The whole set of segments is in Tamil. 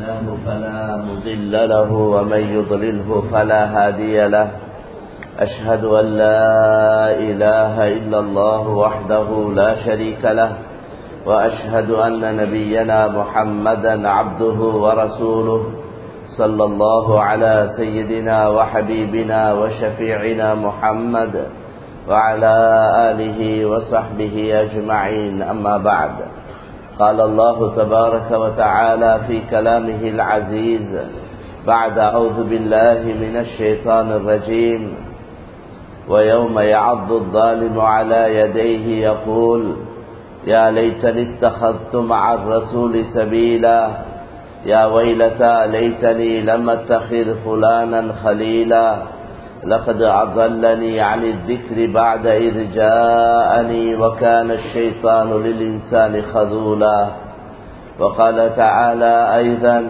الله فلا مضل له ومن يضلله فلا هادي له أشهد أن لا إله إلا الله وحده لا شريك له وأشهد أن نبينا محمدا عبده ورسوله صلى الله على سيدنا وحبيبنا وشفيعنا محمد وعلى آله وصحبه أجمعين أما بعد قال الله تبارك وتعالى في كلامه العزيز بعد أعوذ بالله من الشيطان الرجيم ويوم يعض الظالم على يديه يقول يا ليتني اتخذت مع الرسول سبيلا يا ويلتى ليتني لم اتخذ فلانا خليلا لقد أضلني عن الذكر بعد إذ جاءني وكان الشيطان للإنسان خذولا وقال تعالى أيضا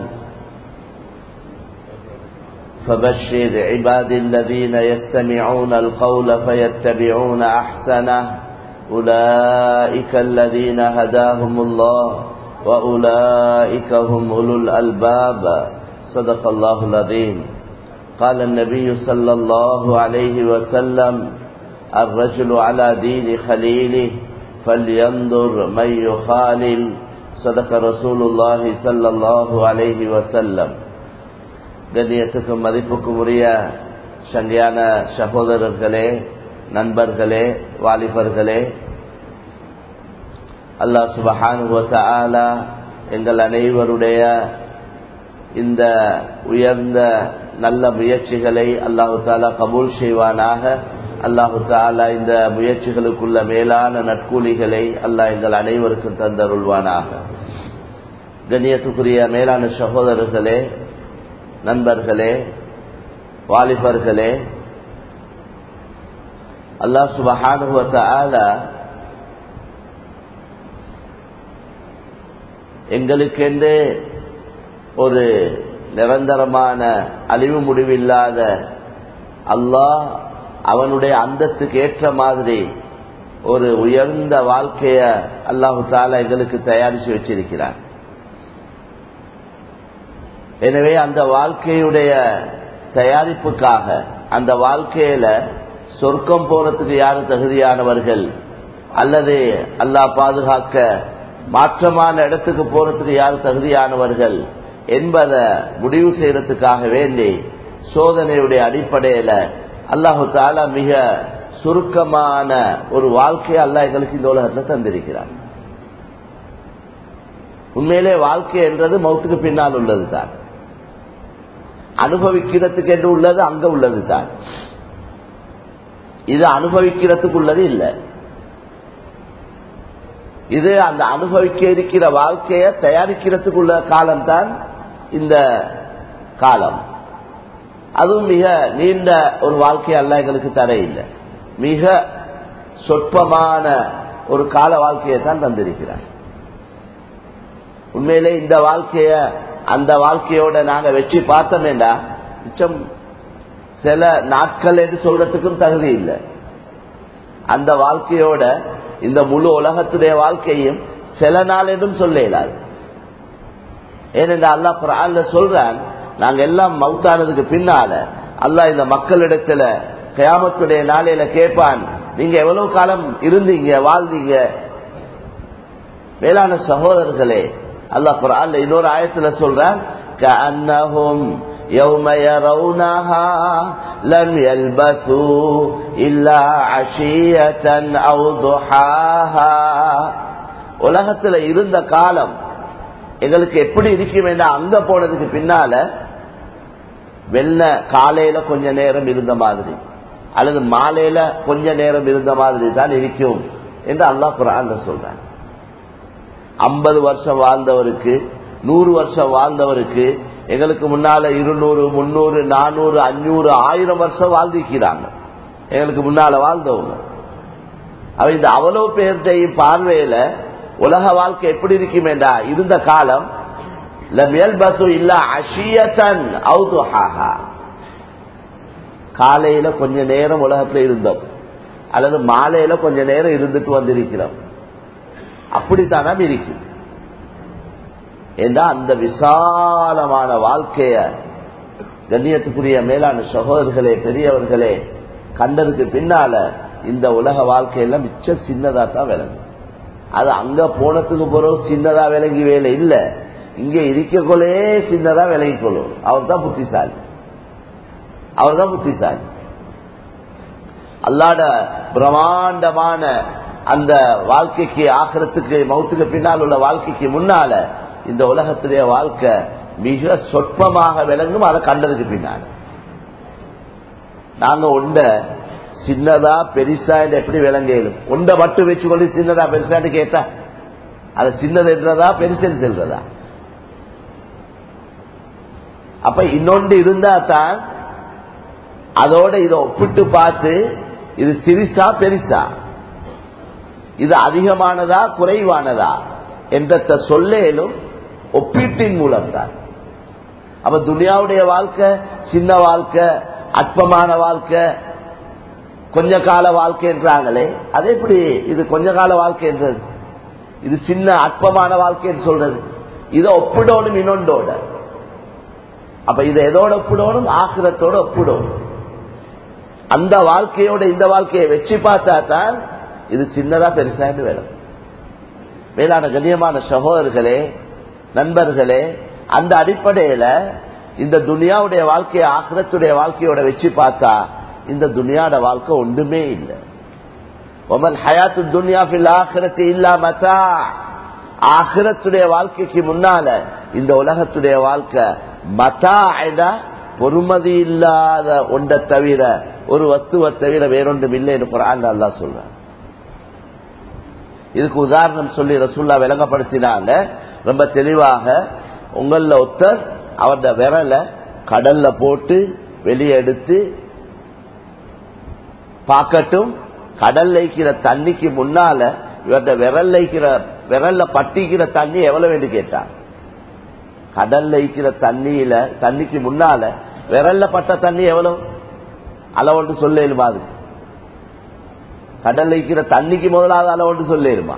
فبشر عباد الذين يستمعون القول فيتبعون أحسنه أولئك الذين هداهم الله وأولئك هم أولو الألباب صدق الله العظيم قال النبي صلى الله عليه وسلم الرجل على دين خليله فلينظر من يخالل صدق رسول الله صلى الله عليه وسلم கண்ணியத்துக்கும் மதிப்புக்கும் உரிய சங்கையான சகோதரர்களே நண்பர்களே வாலிபர்களே அல்லாஹ் சுபஹானுவல எங்கள் அனைவருடைய இந்த உயர்ந்த நல்ல முயற்சிகளை அல்லாஹு தாலா கபூல் செய்வானாக அல்லாஹு தாலா இந்த முயற்சிகளுக்குள்ள மேலான நட்கூலிகளை அல்லாஹ் எங்கள் அனைவருக்கும் தந்தருள்வானாக கண்ணியத்துக்குரிய மேலான சகோதரர்களே நண்பர்களே வாலிபர்களே அல்லாஹ் சுபஹானுவத்த ஆலா எங்களுக்கென்று ஒரு நிரந்தரமான அழிவு முடிவில்லாத அல்லாஹ் அவனுடைய அந்தத்துக்கு ஏற்ற மாதிரி ஒரு உயர்ந்த வாழ்க்கைய அல்லாஹு தாலா எங்களுக்கு தயாரித்து வச்சிருக்கிறார் எனவே அந்த வாழ்க்கையுடைய தயாரிப்புக்காக அந்த வாழ்க்கையில சொர்க்கம் போறதுக்கு யாரு தகுதியானவர்கள் அல்லது அல்லாஹ் பாதுகாக்க மாற்றமான இடத்துக்கு போறதுக்கு யார் தகுதியானவர்கள் என்பதை முடிவு செய்யறதுக்காக வேண்டி சோதனையுடைய அடிப்படையில அல்லாஹு தாலா மிக சுருக்கமான ஒரு வாழ்க்கையை அல்லாஹ் எங்களுக்கு இந்த உலகத்தில் தந்திருக்கிறார் உண்மையிலே வாழ்க்கை என்றது மௌத்துக்கு பின்னால் உள்ளது தான் அனுபவிக்கிறதுக்கு என்று உள்ளது அங்க உள்ளது தான் இது அனுபவிக்கிறதுக்கு உள்ளது இல்லை இது அந்த அனுபவிக்க இருக்கிற வாழ்க்கையை தயாரிக்கிறதுக்குள்ள காலம் தான் இந்த காலம் அதுவும் மிக நீண்ட ஒரு வாழ்க்கை அல்ல எங்களுக்கு தர இல்லை மிக சொற்பமான ஒரு கால வாழ்க்கையை தான் தந்திருக்கிறார் உண்மையிலே இந்த வாழ்க்கைய அந்த வாழ்க்கையோட நாங்க வச்சு பார்த்தோமேண்டா மிச்சம் சில நாட்கள் என்று சொல்றதுக்கும் தகுதி இல்லை அந்த வாழ்க்கையோட இந்த முழு உலகத்துடைய வாழ்க்கையும் சில நாள் என்றும் சொல்ல இயலாது ஏனென்றா அல்லா குரான்ல சொல்றான் நாங்க எல்லாம் மவுத்தானதுக்கு பின்னால அல்லாஹ் இந்த மக்களிடத்துல கயாமத்துடைய நாளையில கேட்பான் நீங்க எவ்வளவு காலம் இருந்தீங்க வாழ்ந்தீங்க மேலான சகோதரர்களே அல்லாஹ் குரான்ல இன்னொரு ஆயத்துல சொல்றான் كأنهم يوم يرونها لم يلبثوا إلا عشية أو ضحاها உலகத்துல இருந்த காலம் எங்களுக்கு எப்படி இருக்கும் என்ற அங்க போனதுக்கு பின்னால வெள்ள காலையில கொஞ்ச நேரம் இருந்த மாதிரி அல்லது மாலையில கொஞ்ச நேரம் இருந்த மாதிரி தான் இருக்கும் என்று அல்லாஹ் குரான் சொல்றாங்க ஐம்பது வருஷம் வாழ்ந்தவருக்கு நூறு வருஷம் வாழ்ந்தவருக்கு எங்களுக்கு முன்னால இருநூறு முன்னூறு நானூறு அஞ்சூறு ஆயிரம் வருஷம் வாழ்ந்திருக்கிறாங்க எங்களுக்கு முன்னால வாழ்ந்தவங்க அவ இந்த அவ்வளவு பேர்த்தையும் பார்வையில உலக வாழ்க்கை எப்படி இருக்குமேண்டா இருந்த காலம் இல்ல அஷியத்தன் காலையில கொஞ்ச நேரம் உலகத்துல இருந்தோம் அல்லது மாலையில கொஞ்ச நேரம் இருந்துட்டு வந்திருக்கிறோம் அப்படித்தானா இருக்கு ஏன்னா அந்த விசாலமான வாழ்க்கைய கண்ணியத்துக்குரிய மேலான சகோதரர்களே பெரியவர்களே கண்டதுக்கு பின்னால இந்த உலக வாழ்க்கையெல்லாம் மிச்ச சின்னதா தான் விளங்கும் அது அங்க போனதுக்கு பிறகு சின்னதா விளங்கி வேலை இல்ல இங்க இருக்கக்குள்ளே சின்னதா விளங்கிக் கொள்ளும் அவர் தான் புத்திசாலி அவர் தான் புத்திசாலி அல்லாட பிரமாண்டமான அந்த வாழ்க்கைக்கு ஆக்கிரத்துக்கு மௌத்துக்கு பின்னால் உள்ள வாழ்க்கைக்கு முன்னால இந்த உலகத்துடைய வாழ்க்கை மிக சொற்பமாக விளங்கும் அதை கண்டதுக்கு பின்னால நாங்க உண்ட சின்னதா பெருசா என்று எப்படி விளங்கலும் உண்ட மட்டும் வச்சு கொண்டு சின்னதா பெருசான்னு கேட்டா அது சின்னது என்றதா பெருசு செல்றதா அப்ப இன்னொன்று இருந்தா தான் அதோட இதை ஒப்பிட்டு பார்த்து இது சிறிசா பெருசா இது அதிகமானதா குறைவானதா என்ற சொல்லேலும் ஒப்பீட்டின் மூலம் தான் அப்ப துனியாவுடைய வாழ்க்கை சின்ன வாழ்க்கை அற்பமான வாழ்க்கை கொஞ்ச கால வாழ்க்கை என்றாங்களே அது எப்படி இது கொஞ்ச கால வாழ்க்கை என்றது இது சின்ன அற்பமான வாழ்க்கைன்னு சொல்றது இதை ஒப்பிடணும் இன்னொன்றோட அப்ப இதை எதோட ஒப்பிடணும் ஆக்கிரத்தோட ஒப்பிடணும் அந்த வாழ்க்கையோட இந்த வாழ்க்கையை வச்சு பார்த்தா தான் இது சின்னதா பெருசான்னு வேணும் மேலான கண்ணியமான சகோதரர்களே நண்பர்களே அந்த அடிப்படையில இந்த துனியாவுடைய வாழ்க்கையை ஆக்கிரத்துடைய வாழ்க்கையோட வச்சு பார்த்தா இந்த துனியாட வாழ்க்கை ஒன்றுமே இல்லை ஒமல் ஹயாத்து துன்யா பில் ஆக்கிரத்து இல்லா மதா ஆக்கிரத்துடைய வாழ்க்கைக்கு முன்னால இந்த உலகத்துடைய வாழ்க்கை மதா பொறுமதி இல்லாத ஒன்றை தவிர ஒரு வஸ்துவை தவிர வேறொன்றும் இல்லை என்று குரான் அல்லா சொல்ற இதுக்கு உதாரணம் சொல்லி ரசூல்லா விளங்கப்படுத்தினால ரொம்ப தெளிவாக உங்கள ஒருத்தர் அவருடைய விரலை கடல்ல போட்டு வெளியே எடுத்து பார்க்கட்டும் கடல் லைக்கிற தண்ணிக்கு முன்னால இவருடைய விரல் லைக்கிற விரல்ல பட்டிக்கிற தண்ணி எவ்வளவு வேண்டு கேட்டான் கடல் லைக்கிற தண்ணியில தண்ணிக்கு முன்னால விரல்ல பட்ட தண்ணி எவ்வளவு அளவுண்டு சொல்லேருமா அது கடல் வைக்கிற தண்ணிக்கு முதலாவது அளவுண்டு சொல்லேருமா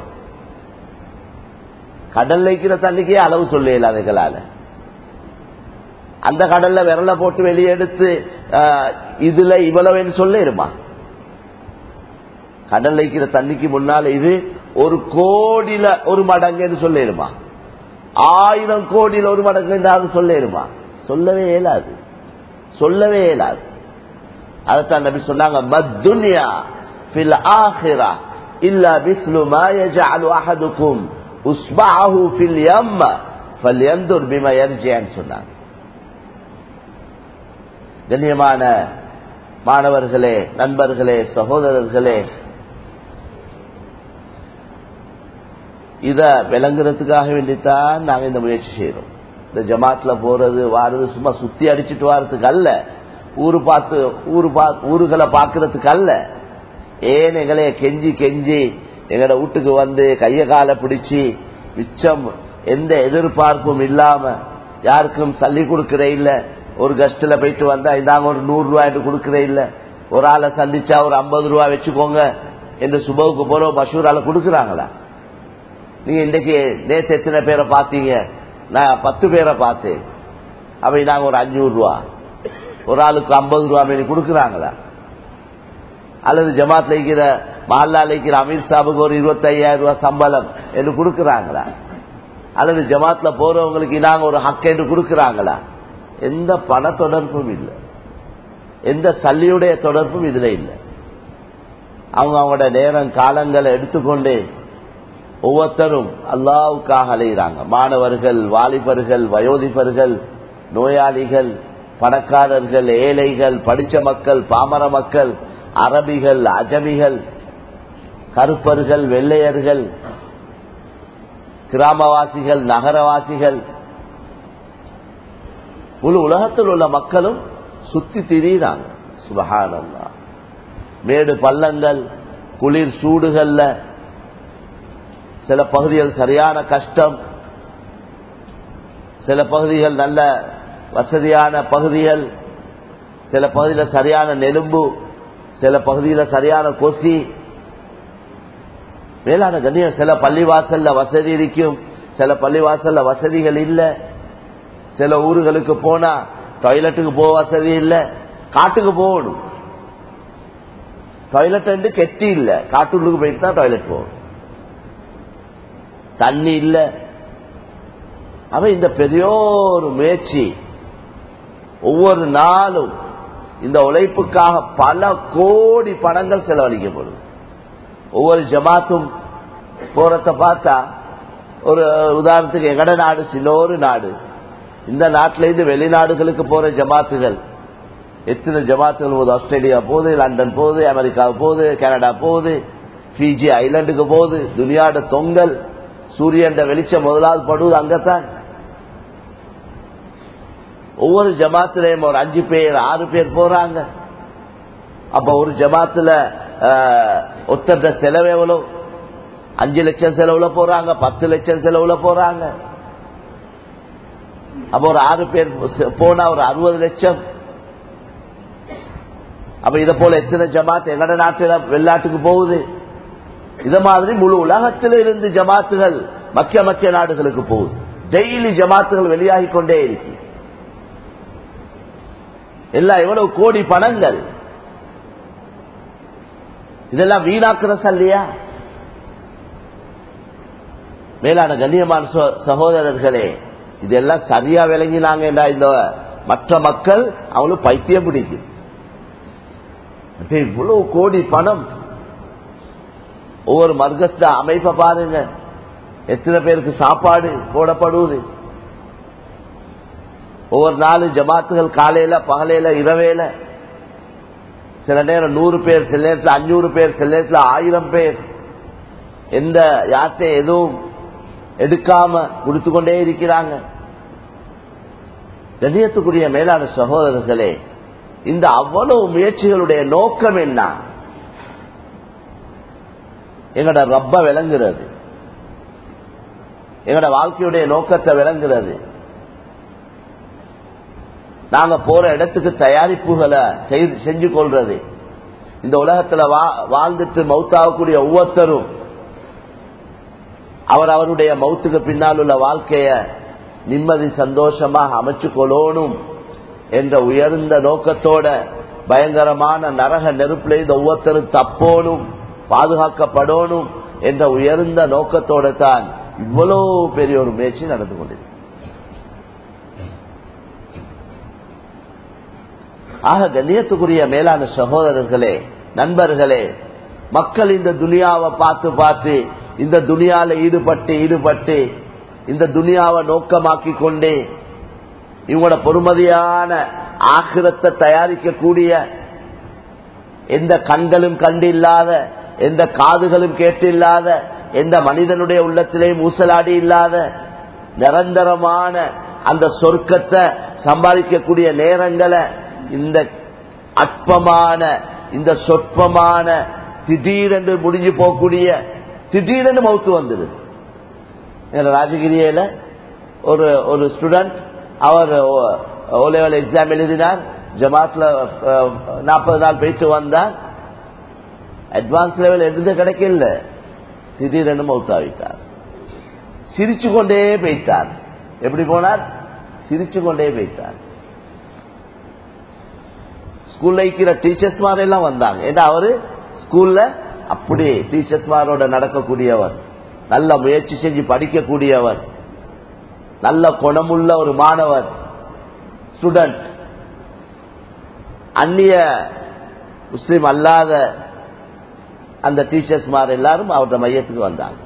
கடல் வைக்கிற தண்ணிக்கே அளவு சொல்ல அதுகளால அந்த கடல்ல விரல போட்டு வெளியெடுத்து இதுல இவ்வளவுன்னு சொல்லிருமா கடல் வைக்கிற தண்ணிக்கு முன்னால இது ஒரு கோடியில ஒரு மடங்குன்னு சொல்லிருமா ஆயிரம் கோடியில ஒரு மடங்கு சொல்லிருமா சொல்லவே இயலாது சொல்லவே இயலாது அதைத்தான் நபி சொன்னாங்க மத்துன்யா ஃபில் ஆஹிரா இல்லா பிஸ்லு மா யஜஅலு அஹதுக்கும் உஸ்பஅஹு ஃபில் யம்ம ஃபல்யன்துர் பிமா யர்ஜின்னு சொன்னாங்க கண்ணியமான மாணவர்களே நண்பர்களே சகோதரர்களே இத விளங்குறதுக்காக வேண்டித்தான் நாங்க இந்த முயற்சி செய்யறோம் இந்த ஜமாத்ல போறது வாரது சும்மா சுத்தி அடிச்சுட்டு வாரதுக்கு அல்ல ஊரு பார்த்து ஊரு ஊருகளை பாக்குறதுக்கு அல்ல ஏன் எங்களைய கெஞ்சி கெஞ்சி எங்கட வீட்டுக்கு வந்து கைய கால பிடிச்சி மிச்சம் எந்த எதிர்பார்ப்பும் இல்லாம யாருக்கும் சல்லி கொடுக்கற இல்ல ஒரு கஸ்ட்ல போயிட்டு வந்தா இதாங்க ஒரு நூறு ரூபாய் கொடுக்கற இல்ல ஒரு ஆளை சந்திச்சா ஒரு ஐம்பது ரூபாய் வச்சுக்கோங்க என்று சுபவுக்கு போற மஷூரால கொடுக்கறாங்களா நீங்க இன்னைக்கு நேற்று எத்தனை பேரை பார்த்தீங்க நான் பத்து பேரை பார்த்தேன் அப்ப நாங்க ஒரு அஞ்சூறு ரூபா ஒரு ஆளுக்கு ஐம்பது ரூபா மீறி கொடுக்கறாங்களா அல்லது ஜமாத்ல இருக்கிற மஹல்லால இருக்கிற அமீர் சாபுக்கு ஒரு இருபத்தி ஐயாயிரம் ரூபாய் சம்பளம் என்று கொடுக்கறாங்களா அல்லது ஜமாத்ல போறவங்களுக்கு நாங்க ஒரு ஹக்க என்று கொடுக்கறாங்களா எந்த பண தொடர்பும் இல்லை எந்த சல்லியுடைய தொடர்பும் இதுல இல்லை அவங்க அவங்களோட நேரம் காலங்களை எடுத்துக்கொண்டு ஒவ்வொருத்தரும் அல்லாவுக்காக அலைகிறாங்க மாணவர்கள் வாலிபர்கள் வயோதிபர்கள் நோயாளிகள் பணக்காரர்கள் ஏழைகள் படிச்ச மக்கள் பாமர மக்கள் அரபிகள் அஜமிகள் கருப்பர்கள் வெள்ளையர்கள் கிராமவாசிகள் நகரவாசிகள் முழு உலகத்தில் உள்ள மக்களும் சுத்தி திரியிறாங்க சுபகானந்தா மேடு பள்ளங்கள் குளிர் சூடுகள்ல சில பகுதிகள் சரியான கஷ்டம் சில பகுதிகள் நல்ல வசதியான பகுதிகள் சில பகுதியில் சரியான நெலும்பு சில பகுதியில் சரியான கொசி மேலான கண்ணியம் சில பள்ளிவாசல்ல வசதி இருக்கும் சில பள்ளிவாசல்ல வசதிகள் இல்ல சில ஊர்களுக்கு போனா டாய்லெட்டுக்கு போக வசதி இல்ல காட்டுக்கு போகணும் டாய்லெட் கெட்டி இல்ல காட்டுள்ளுக்கு போயிட்டு தான் டாய்லெட் போகணும் தண்ணி இல்ல அவன் இந்த பெரியோரு முயற்சி ஒவ்வொரு நாளும் இந்த உழைப்புக்காக பல கோடி பணங்கள் செலவழிக்கப்படும் ஒவ்வொரு ஜமாத்தும் போறத பார்த்தா ஒரு உதாரணத்துக்கு எங்கட நாடு சில ஒரு நாடு இந்த நாட்டில இருந்து வெளிநாடுகளுக்கு போற ஜமாத்துகள் எத்தனை ஜமாத்துகள் போகுது ஆஸ்திரேலியா போகுது லண்டன் போகுது அமெரிக்கா போகுது கனடா போகுது பிஜி ஐலண்டுக்கு போகுது துனியாட தொங்கல் சூரியன் வெளிச்சம் முதலாவது படுவது அங்கத்தான் ஒவ்வொரு ஜமாத்திலையும் ஒரு அஞ்சு பேர் ஆறு பேர் போறாங்க அப்ப ஒரு ஜமாத்துல ஒத்தட்ட செலவு எவ்வளவு அஞ்சு லட்சம் செலவுல போறாங்க பத்து லட்சம் செலவுல போறாங்க அப்ப ஒரு ஆறு பேர் போனா ஒரு அறுபது லட்சம் அப்ப இத போல எத்தனை ஜமாத் எங்கட நாட்டுல வெளிநாட்டுக்கு போகுது இத மாதிரி முழு உலகத்தில இருந்து ஜமாத்துகள் மக்கிய மக்கிய நாடுகளுக்கு போகுது டெய்லி ஜமாத்துகள் வெளியாகி கொண்டே இருக்கு எல்லாம் எவ்வளவு கோடி பணங்கள் இதெல்லாம் வீணாக்குற சல்லையா மேலான கண்ணியமான சகோதரர்களே இதெல்லாம் சரியா விளங்கினாங்க இந்த மற்ற மக்கள் அவங்களுக்கு பைத்தியம் பிடிக்கும் இவ்வளவு கோடி பணம் ஒவ்வொரு மர்கஸ்ட அமைப்பை பாருங்க எத்தனை பேருக்கு சாப்பாடு போடப்படுவது ஒவ்வொரு நாலு ஜமாத்துகள் காலையில பகலையில இரவேல சில நேரம் நூறு பேர் சில நேரத்தில் அஞ்சூறு பேர் சில நேரத்தில் ஆயிரம் பேர் எந்த யார்கிட்ட எதுவும் எடுக்காம கொடுத்து கொண்டே இருக்கிறாங்க கண்ணியத்துக்குரிய மேலான சகோதரர்களே இந்த அவ்வளவு முயற்சிகளுடைய நோக்கம் என்ன எங்கட ரப்ப விளங்குறது எங்கட வாழ்க்கையுடைய நோக்கத்தை விளங்குறது நாங்க போற இடத்துக்கு தயாரிப்புகளை செஞ்சு கொள்றது இந்த உலகத்துல வாழ்ந்துட்டு மௌத்தாகக்கூடிய ஒவ்வொருத்தரும் அவர் அவருடைய மௌத்துக்கு பின்னால் உள்ள வாழ்க்கைய நிம்மதி சந்தோஷமாக அமைச்சு கொள்ளணும் என்ற உயர்ந்த நோக்கத்தோட பயங்கரமான நரக நெருப்புல இந்த ஒவ்வொருத்தரும் தப்போனும் பாதுகாக்கப்படணும் என்ற உயர்ந்த நோக்கத்தோட தான் இவ்வளவு பெரிய ஒரு முயற்சி நடந்து கொண்டிருக்கு ஆக கண்ணியத்துக்குரிய மேலான சகோதரர்களே நண்பர்களே மக்கள் இந்த துனியாவை பார்த்து பார்த்து இந்த துனியால ஈடுபட்டு ஈடுபட்டு இந்த துனியாவை நோக்கமாக்கி கொண்டே இவங்களோட பொறுமதியான ஆக்கிரத்தை தயாரிக்கக்கூடிய எந்த கண்களும் கண்டு இல்லாத எந்த காதுகளும் கேட்டு இல்லாத எந்த மனிதனுடைய உள்ளத்திலேயும் ஊசலாடி இல்லாத நிரந்தரமான அந்த சொர்க்கத்தை சம்பாதிக்கக்கூடிய நேரங்களை இந்த அற்பமான இந்த சொற்பமான திடீரென்று முடிஞ்சு போகக்கூடிய திடீரென்று மவுத்து வந்தது ராஜகிரியில ஒரு ஒரு ஸ்டூடெண்ட் அவர் ஓ லெவல் எக்ஸாம் எழுதினார் ஜமாத்ல நாற்பது நாள் போயிட்டு வந்தார் அட்வான்ஸ் லெவல் எதுவுமே கிடைக்கல திடீரென்று மௌத்தாவிட்டார் சிரிச்சு கொண்டே போயிட்டார் எப்படி போனார் சிரிச்சு கொண்டே போயிட்டார் ஸ்கூல்ல இருக்கிற டீச்சர்ஸ் எல்லாம் வந்தாங்க ஏன்னா அவரு ஸ்கூல்ல அப்படி டீச்சர்ஸ் மாரோட நடக்கக்கூடியவர் நல்ல முயற்சி செஞ்சு படிக்கக்கூடியவர் நல்ல குணமுள்ள ஒரு மாணவர் ஸ்டூடெண்ட் அந்நிய முஸ்லீம் அல்லாத அந்த டீச்சர்ஸ் மார் எல்லாரும் அவருடைய மையத்துக்கு வந்தாங்க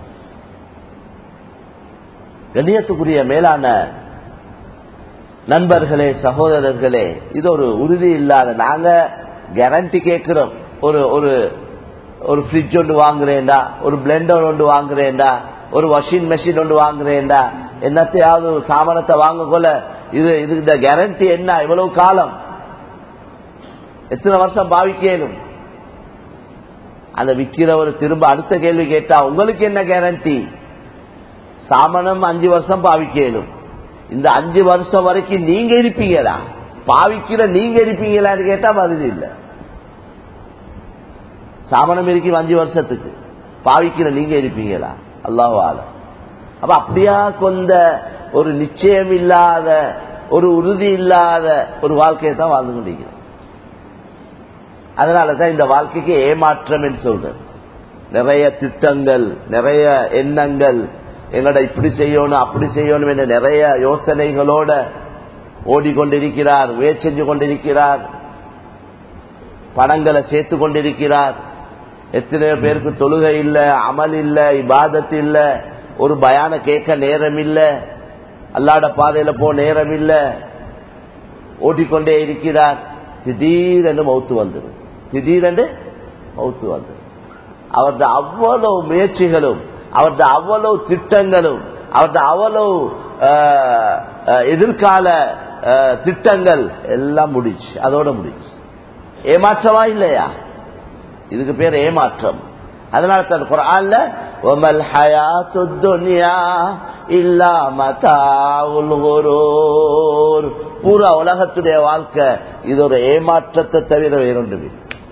கண்ணியத்துக்குரிய மேலான நண்பர்களே சகோதரர்களே இது ஒரு உறுதி இல்லாத நாங்க கேரண்டி கேட்கிறோம் ஒரு ஒரு ஒரு ஃப்ரிட்ஜ் ஒன்று வாங்குறேன்டா ஒரு பிளெண்டர் ஒன்று வாங்குறேன்டா ஒரு வாஷிங் மெஷின் ஒன்று வாங்குறேன்டா என்னத்தையாவது ஒரு சாமானத்தை வாங்க கொள்ள இது இது இந்த கேரண்டி என்ன இவ்வளவு காலம் எத்தனை வருஷம் பாவிக்கலும் அந்த விற்கிறவர் திரும்ப அடுத்த கேள்வி கேட்டா உங்களுக்கு என்ன கேரண்டி சாமனம் அஞ்சு வருஷம் பாவிக்கலும் இந்த அஞ்சு வருஷம் வரைக்கும் நீங்க இருப்பீங்களா பாவிக்கிற நீங்க இருப்பீங்களான்னு கேட்டா பதில் இல்லை சாமனம் இருக்கும் அஞ்சு வருஷத்துக்கு பாவிக்கிற நீங்க இருப்பீங்களா அல்லாஹால அப்ப அப்படியா கொண்ட ஒரு நிச்சயம் இல்லாத ஒரு உறுதி இல்லாத ஒரு வாழ்க்கையை தான் வாழ்ந்து கொண்டிருக்கிறோம் அதனாலதான் இந்த வாழ்க்கைக்கு ஏமாற்றம் என்று சொல்றது நிறைய திட்டங்கள் நிறைய எண்ணங்கள் எங்கட இப்படி செய்யணும் அப்படி செய்யணும் என்ற நிறைய யோசனைகளோட ஓடிக்கொண்டிருக்கிறார் முயற்சி செஞ்சு கொண்டிருக்கிறார் பணங்களை சேர்த்து கொண்டிருக்கிறார் எத்தனையோ பேருக்கு தொழுகை இல்ல அமல் இல்ல இபாதத்து இல்ல ஒரு பயான கேட்க நேரம் இல்ல அல்லாட பாதையில போ நேரம் இல்ல ஓட்டிக்கொண்டே இருக்கிறார் திடீரென்று மௌத்து வந்துடும் திடீரென்று மௌத்து வந்துடும் அவரது அவ்வளவு முயற்சிகளும் அவரது அவ்வளவு திட்டங்களும் அவரது அவ்வளவு எதிர்கால திட்டங்கள் எல்லாம் முடிச்சு அதோட முடிச்சு ஏமாற்றமா இல்லையா இதுக்கு பேர் ஏமாற்றம் அதனால தான் குரான்ல ஒமல் ஹயாத்து துன்யா இல்லா மதாவுல் குரூர் பூரா உலகத்துடைய வாழ்க்கை இது ஒரு ஏமாற்றத்தை தவிர வேறொன்று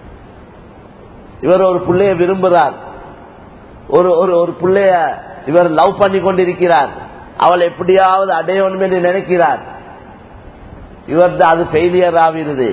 இவர் ஒரு பிள்ளைய விரும்புகிறார் ஒரு ஒரு ஒரு பிள்ளைய இவர் லவ் பண்ணி கொண்டிருக்கிறார் அவள் எப்படியாவது அடையணும் என்று நினைக்கிறார் இவர் அது ஃபெயிலியர் ஆகிறது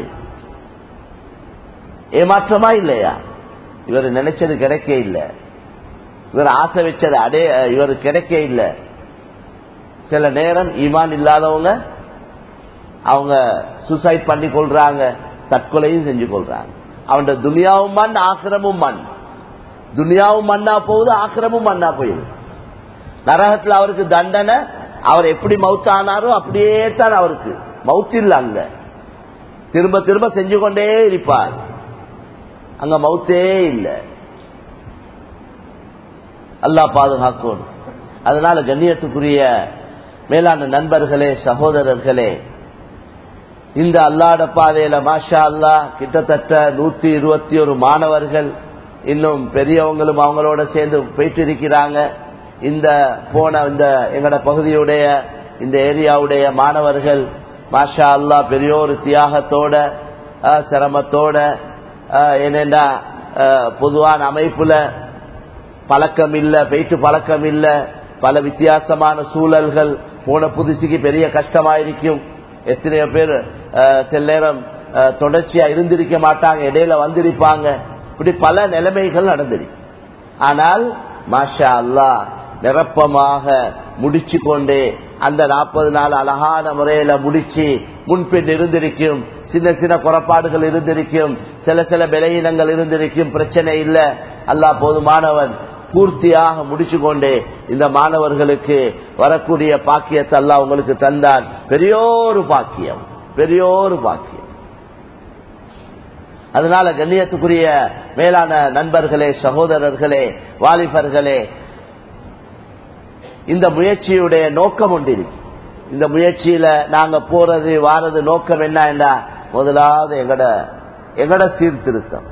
ஏமாற்றமா இல்லையா இவர் நினைச்சது கிடைக்க இல்லை இவர் ஆசை வச்சது அடைய இவர் கிடைக்க இல்லை சில நேரம் ஈமான் இல்லாதவங்க அவங்க சூசைட் பண்ணி கொள்றாங்க தற்கொலையும் செஞ்சு கொள்றாங்க அவன் துனியாவும் மண் ஆக்கிரமும் மண் துனியாவும் மண்ணா போகுது ஆக்கிரமும் மண்ணா போயிடுது நரகத்தில் அவருக்கு தண்டனை அவர் எப்படி மவுத் ஆனாரோ அப்படியே தான் அவருக்கு மவுத் இல்ல அங்க திரும்ப திரும்ப செஞ்சு கொண்டே இருப்பார் அங்க மவுத்தே இல்லை அல்லா பாதுகாக்கணும் அதனால கண்ணியத்துக்குரிய மேலான நண்பர்களே சகோதரர்களே இந்த அல்லாட பாதையில மாஷா அல்லா கிட்டத்தட்ட நூத்தி இருபத்தி ஒரு மாணவர்கள் இன்னும் பெரியவங்களும் அவங்களோட சேர்ந்து போயிட்டு இருக்கிறாங்க இந்த போன இந்த எங்கட பகுதியுடைய இந்த ஏரியாவுடைய மாணவர்கள் மாஷா அல்லா பெரிய ஒரு தியாகத்தோட சிரமத்தோட என்னென்னா பொதுவான அமைப்புல பழக்கம் இல்ல போயிட்டு பழக்கம் இல்ல பல வித்தியாசமான சூழல்கள் போன புதுசுக்கு பெரிய கஷ்டமாயிருக்கும் எத்தனையோ பேர் சில நேரம் தொடர்ச்சியா இருந்திருக்க மாட்டாங்க இடையில வந்திருப்பாங்க இப்படி பல நிலைமைகள் நடந்திருக்கு ஆனால் மாஷா அல்லா நிரப்பமாக முடிச்சு கொண்டே அந்த நாற்பது நாள் அழகான முறையில முடிச்சு முன்பின் இருந்திருக்கும் சின்ன சின்ன குறைபாடுகள் இருந்திருக்கும் சில சில விலையினங்கள் இருந்திருக்கும் பிரச்சனை இல்ல அல்லா போதுமானவன் பூர்த்தியாக முடிச்சு கொண்டே இந்த மாணவர்களுக்கு வரக்கூடிய பாக்கியத்தை அல்லா உங்களுக்கு தந்தான் பெரியோரு பாக்கியம் பெரியோரு பாக்கியம் அதனால கண்ணியத்துக்குரிய மேலான நண்பர்களே சகோதரர்களே வாலிபர்களே இந்த முயற்சியுடைய நோக்கம் உண்டு இந்த முயற்சியில நாங்க போறது வாரது நோக்கம் என்ன முதலாவது எங்கட எங்கட சீர்திருத்தம்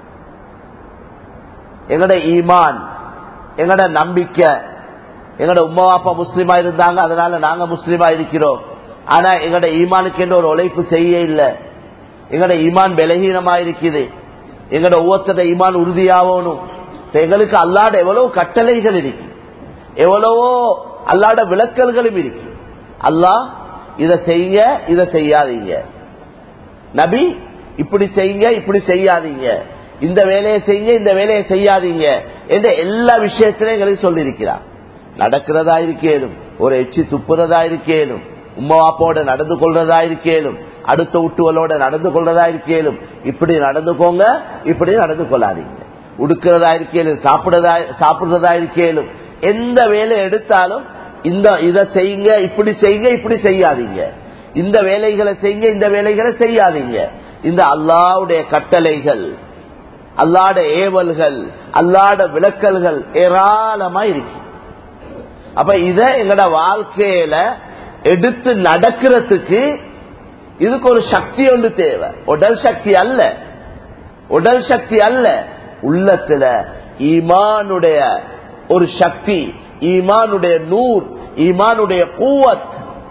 எங்கட ஈமான் எங்கட நம்பிக்கை எங்கட உமா அப்பா முஸ்லீமா இருந்தாங்க அதனால நாங்க முஸ்லீமா இருக்கிறோம் ஆனா எங்கட ஈமானுக்கு என்ற ஒரு உழைப்பு செய்ய இல்லை எங்கட ஈமான் பலகீனமா இருக்குது எங்கட ஒவ்வொருத்தர ஈமான் உறுதியாகணும் எங்களுக்கு அல்லாட எவ்வளவு கட்டளைகள் இருக்கு எவ்வளவோ அல்லாட விளக்கல்களும் இருக்கு அல்லாஹ் இதை செய்ய இதை செய்யாதீங்க நபி இப்படி செய்யுங்க இப்படி செய்யாதீங்க இந்த வேலையை செய்யுங்க இந்த வேலையை செய்யாதீங்க என்ற எல்லா விஷயத்திலையும் எங்களுக்கு சொல்லியிருக்கிறார் நடக்கிறதா இருக்கேனும் ஒரு எச்சி துப்புறதா இருக்கேனும் உம்மாப்பாவோட நடந்து கொள்றதா இருக்கேனும் அடுத்த விட்டுவலோட நடந்து கொள்றதா இருக்கேனும் இப்படி நடந்துக்கோங்க இப்படி நடந்து கொள்ளாதீங்க உடுக்கிறதா இருக்கேனும் சாப்பிடுறதா சாப்பிடுறதா இருக்கேனும் எந்த வேலை எடுத்தாலும் இந்த இதை செய்யுங்க இப்படி செய்யுங்க இப்படி செய்யாதீங்க இந்த வேலைகளை செய்யுங்க இந்த வேலைகளை செய்யாதீங்க இந்த அல்லாவுடைய கட்டளைகள் அல்லாட ஏவல்கள் அல்லாட விளக்கல்கள் ஏராளமா இருக்கு அப்ப இத எங்கட வாழ்க்கையில எடுத்து நடக்கிறதுக்கு இதுக்கு ஒரு சக்தி ஒன்று தேவை உடல் சக்தி அல்ல உடல் சக்தி அல்ல உள்ளத்துல ஈமானுடைய ஒரு சக்தி ஈமானுடைய நூர் ஈமானுடைய கூவத்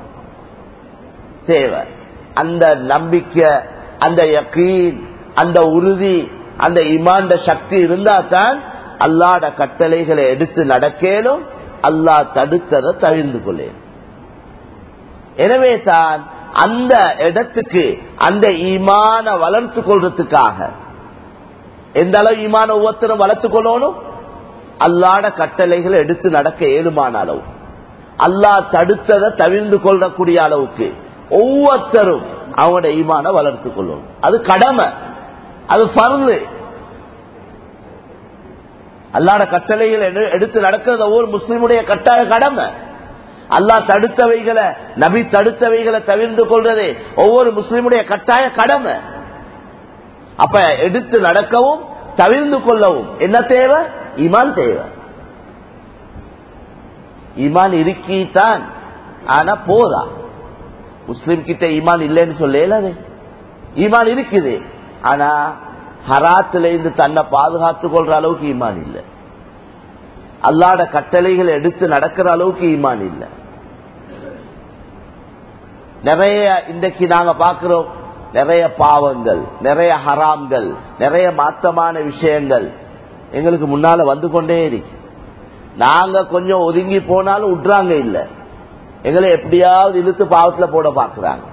தேவை அந்த நம்பிக்கை அந்த யக்கீன் அந்த உறுதி அந்த இமாண்ட சக்தி இருந்தா தான் அல்லாட கட்டளைகளை எடுத்து நடக்கலும் அல்லாஹ் தடுத்ததை தவிர்ந்து கொள்ளேன் எனவே தான் அந்த இடத்துக்கு அந்த ஈமான வளர்த்து கொள்றதுக்காக எந்த அளவு ஈமான ஒவ்வொருத்தரும் வளர்த்துக் கொள்ளணும் அல்லாட கட்டளைகளை எடுத்து நடக்க ஏழுமான அளவு அல்லாஹ் தடுத்ததை தவிர்ந்து கொள்ளக்கூடிய அளவுக்கு ஒவ்வொருத்தரும் அவங்களோட ஈமான வளர்த்துக் கொள்ளணும் அது கடமை அது பருது அல்லாட கட்டளைகளை எடுத்து நடக்கிறது ஒவ்வொரு முஸ்லிமுடைய கட்டாய கடமை அல்லாஹ் தடுத்தவைகளை நபி தடுத்தவைகளை தவிர்த்து கொள்றது ஒவ்வொரு முஸ்லிமுடைய கட்டாய கடமை அப்ப எடுத்து நடக்கவும் தவிர்ந்து கொள்ளவும் என்ன தேவை ஈமான் தேவை ஈமான் இருக்கித்தான் ஆனா போதா முஸ்லிம் கிட்ட ஈமான் இல்லைன்னு சொல்லல ஈமான் இருக்குது ஆனா ஹராத்துல இருந்து தன்னை பாதுகாத்துக் கொள்ற அளவுக்கு ஈமான் இல்லை அல்லாட கட்டளைகளை எடுத்து நடக்கிற அளவுக்கு ஈமான் இல்லை நிறைய இன்றைக்கு நாங்க பாக்குறோம் நிறைய பாவங்கள் நிறைய ஹராம்கள் நிறைய மாற்றமான விஷயங்கள் எங்களுக்கு முன்னால வந்து கொண்டே இருக்கு நாங்க கொஞ்சம் ஒதுங்கி போனாலும் விட்றாங்க இல்ல எங்களை எப்படியாவது இழுத்து பாவத்துல போட பாக்குறாங்க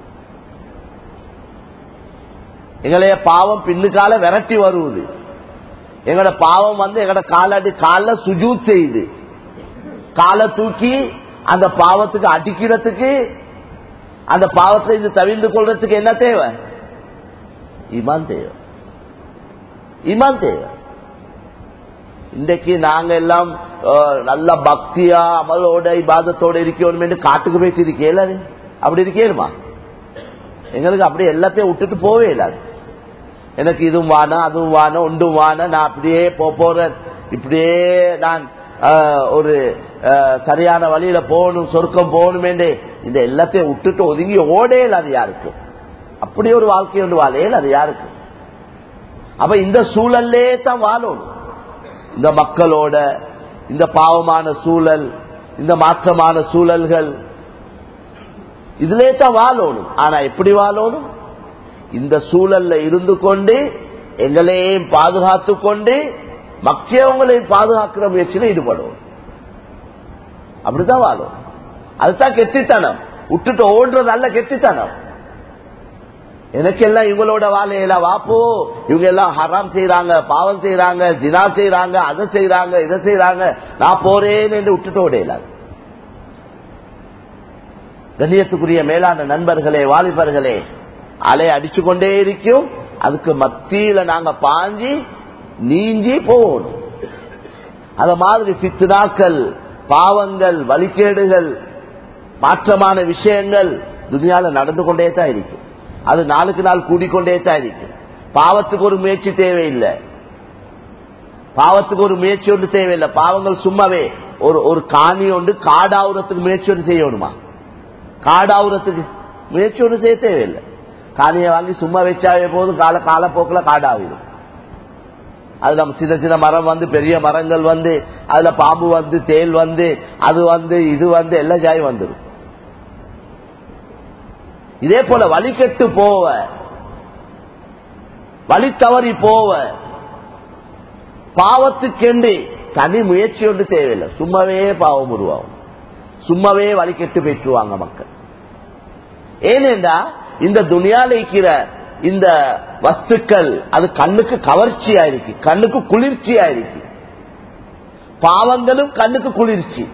எங்களைய பாவம் பின்னுக்கால விரட்டி வருவது எங்களோட பாவம் வந்து எங்களோட காலாடி கால சுஜூத் செய்யுது காலை தூக்கி அந்த பாவத்துக்கு அடிக்கிறதுக்கு அந்த பாவத்தை இது தவிர்ந்து கொள்றதுக்கு என்ன தேவை இமான் தேவை இமான் தேவை இன்றைக்கு நாங்க எல்லாம் நல்ல பக்தியா அமலோட இபாதத்தோட இருக்கணும் என்று காட்டுக்கு போயிட்டு இருக்கேல அப்படி இருக்கேனுமா எங்களுக்கு அப்படி எல்லாத்தையும் விட்டுட்டு போவே இல்லாது எனக்கு இதுவும் வானா அதுவும் வானா ஒன்றும் வானா நான் அப்படியே போறேன் இப்படியே நான் ஒரு சரியான வழியில போகணும் சொர்க்கம் போகணுமேண்டே இந்த எல்லாத்தையும் விட்டுட்டு ஒதுங்கி ஓடேல அது யாருக்கு அப்படி ஒரு வாழ்க்கை ஒன்று வாழையில் அது யாருக்கு அப்ப இந்த சூழல்லே தான் வாழணும் இந்த மக்களோட இந்த பாவமான சூழல் இந்த மாற்றமான சூழல்கள் இதுலே தான் வாழணும் ஆனா எப்படி வாழணும் இந்த சூழல்ல இருந்து கொண்டு எங்களையும் பாதுகாத்து கொண்டு மக்கியவங்களையும் பாதுகாக்கிற முயற்சியில ஈடுபடும் அப்படிதான் வாழும் அதுதான் கெட்டித்தனம் விட்டுட்டு ஓடுறது அல்ல கெட்டித்தனம் எனக்கு எல்லாம் இவங்களோட வாழையில வாப்போ இவங்க எல்லாம் ஹராம் செய்யறாங்க பாவம் செய்யறாங்க ஜினா செய்யறாங்க அதை செய்யறாங்க இதை செய்யறாங்க நான் போறேன்னு என்று விட்டுட்டு ஓடையிலாது கண்ணியத்துக்குரிய மேலான நண்பர்களே வாலிபர்களே அலை அடிச்சு கொண்டே இருக்கும் அதுக்கு மத்தியில நாங்க பாஞ்சி நீஞ்சி போகணும் அத மாதிரி பித்துனாக்கள் பாவங்கள் வழிகேடுகள் மாற்றமான விஷயங்கள் துனியால நடந்து கொண்டே தான் இருக்கு அது நாளுக்கு நாள் கூடிக்கொண்டே தான் இருக்கு பாவத்துக்கு ஒரு முயற்சி தேவையில்லை பாவத்துக்கு ஒரு முயற்சி ஒன்று தேவையில்லை பாவங்கள் சும்மாவே ஒரு ஒரு காணி ஒன்று காடாவுறத்துக்கு முயற்சி ஒன்று செய்யணுமா காடாவுறத்துக்கு முயற்சி ஒன்று செய்ய தேவையில்லை காணியை வாங்கி சும்மா வச்சாவே போதும் கால காலப்போக்கில் காடாவிடும் அது நம்ம சின்ன சின்ன மரம் வந்து பெரிய மரங்கள் வந்து அதுல பாம்பு வந்து தேல் வந்து அது வந்து இது வந்து எல்லா ஜாயும் வந்துடும் இதே போல வழி கெட்டு போவ வழி தவறி போவ பாவத்துக்கெண்டு தனி முயற்சி ஒன்று தேவையில்லை சும்மாவே பாவம் உருவாகும் சும்மாவே வழி கெட்டு பெற்றுவாங்க மக்கள் ஏனென்றா இந்த துணியால இருக்கிற இந்த வஸ்துக்கள் அது கண்ணுக்கு கவர்ச்சியா இருக்கு கண்ணுக்கு குளிர்ச்சியா இருக்கு பாவங்களும் கண்ணுக்கு குளிர்ச்சி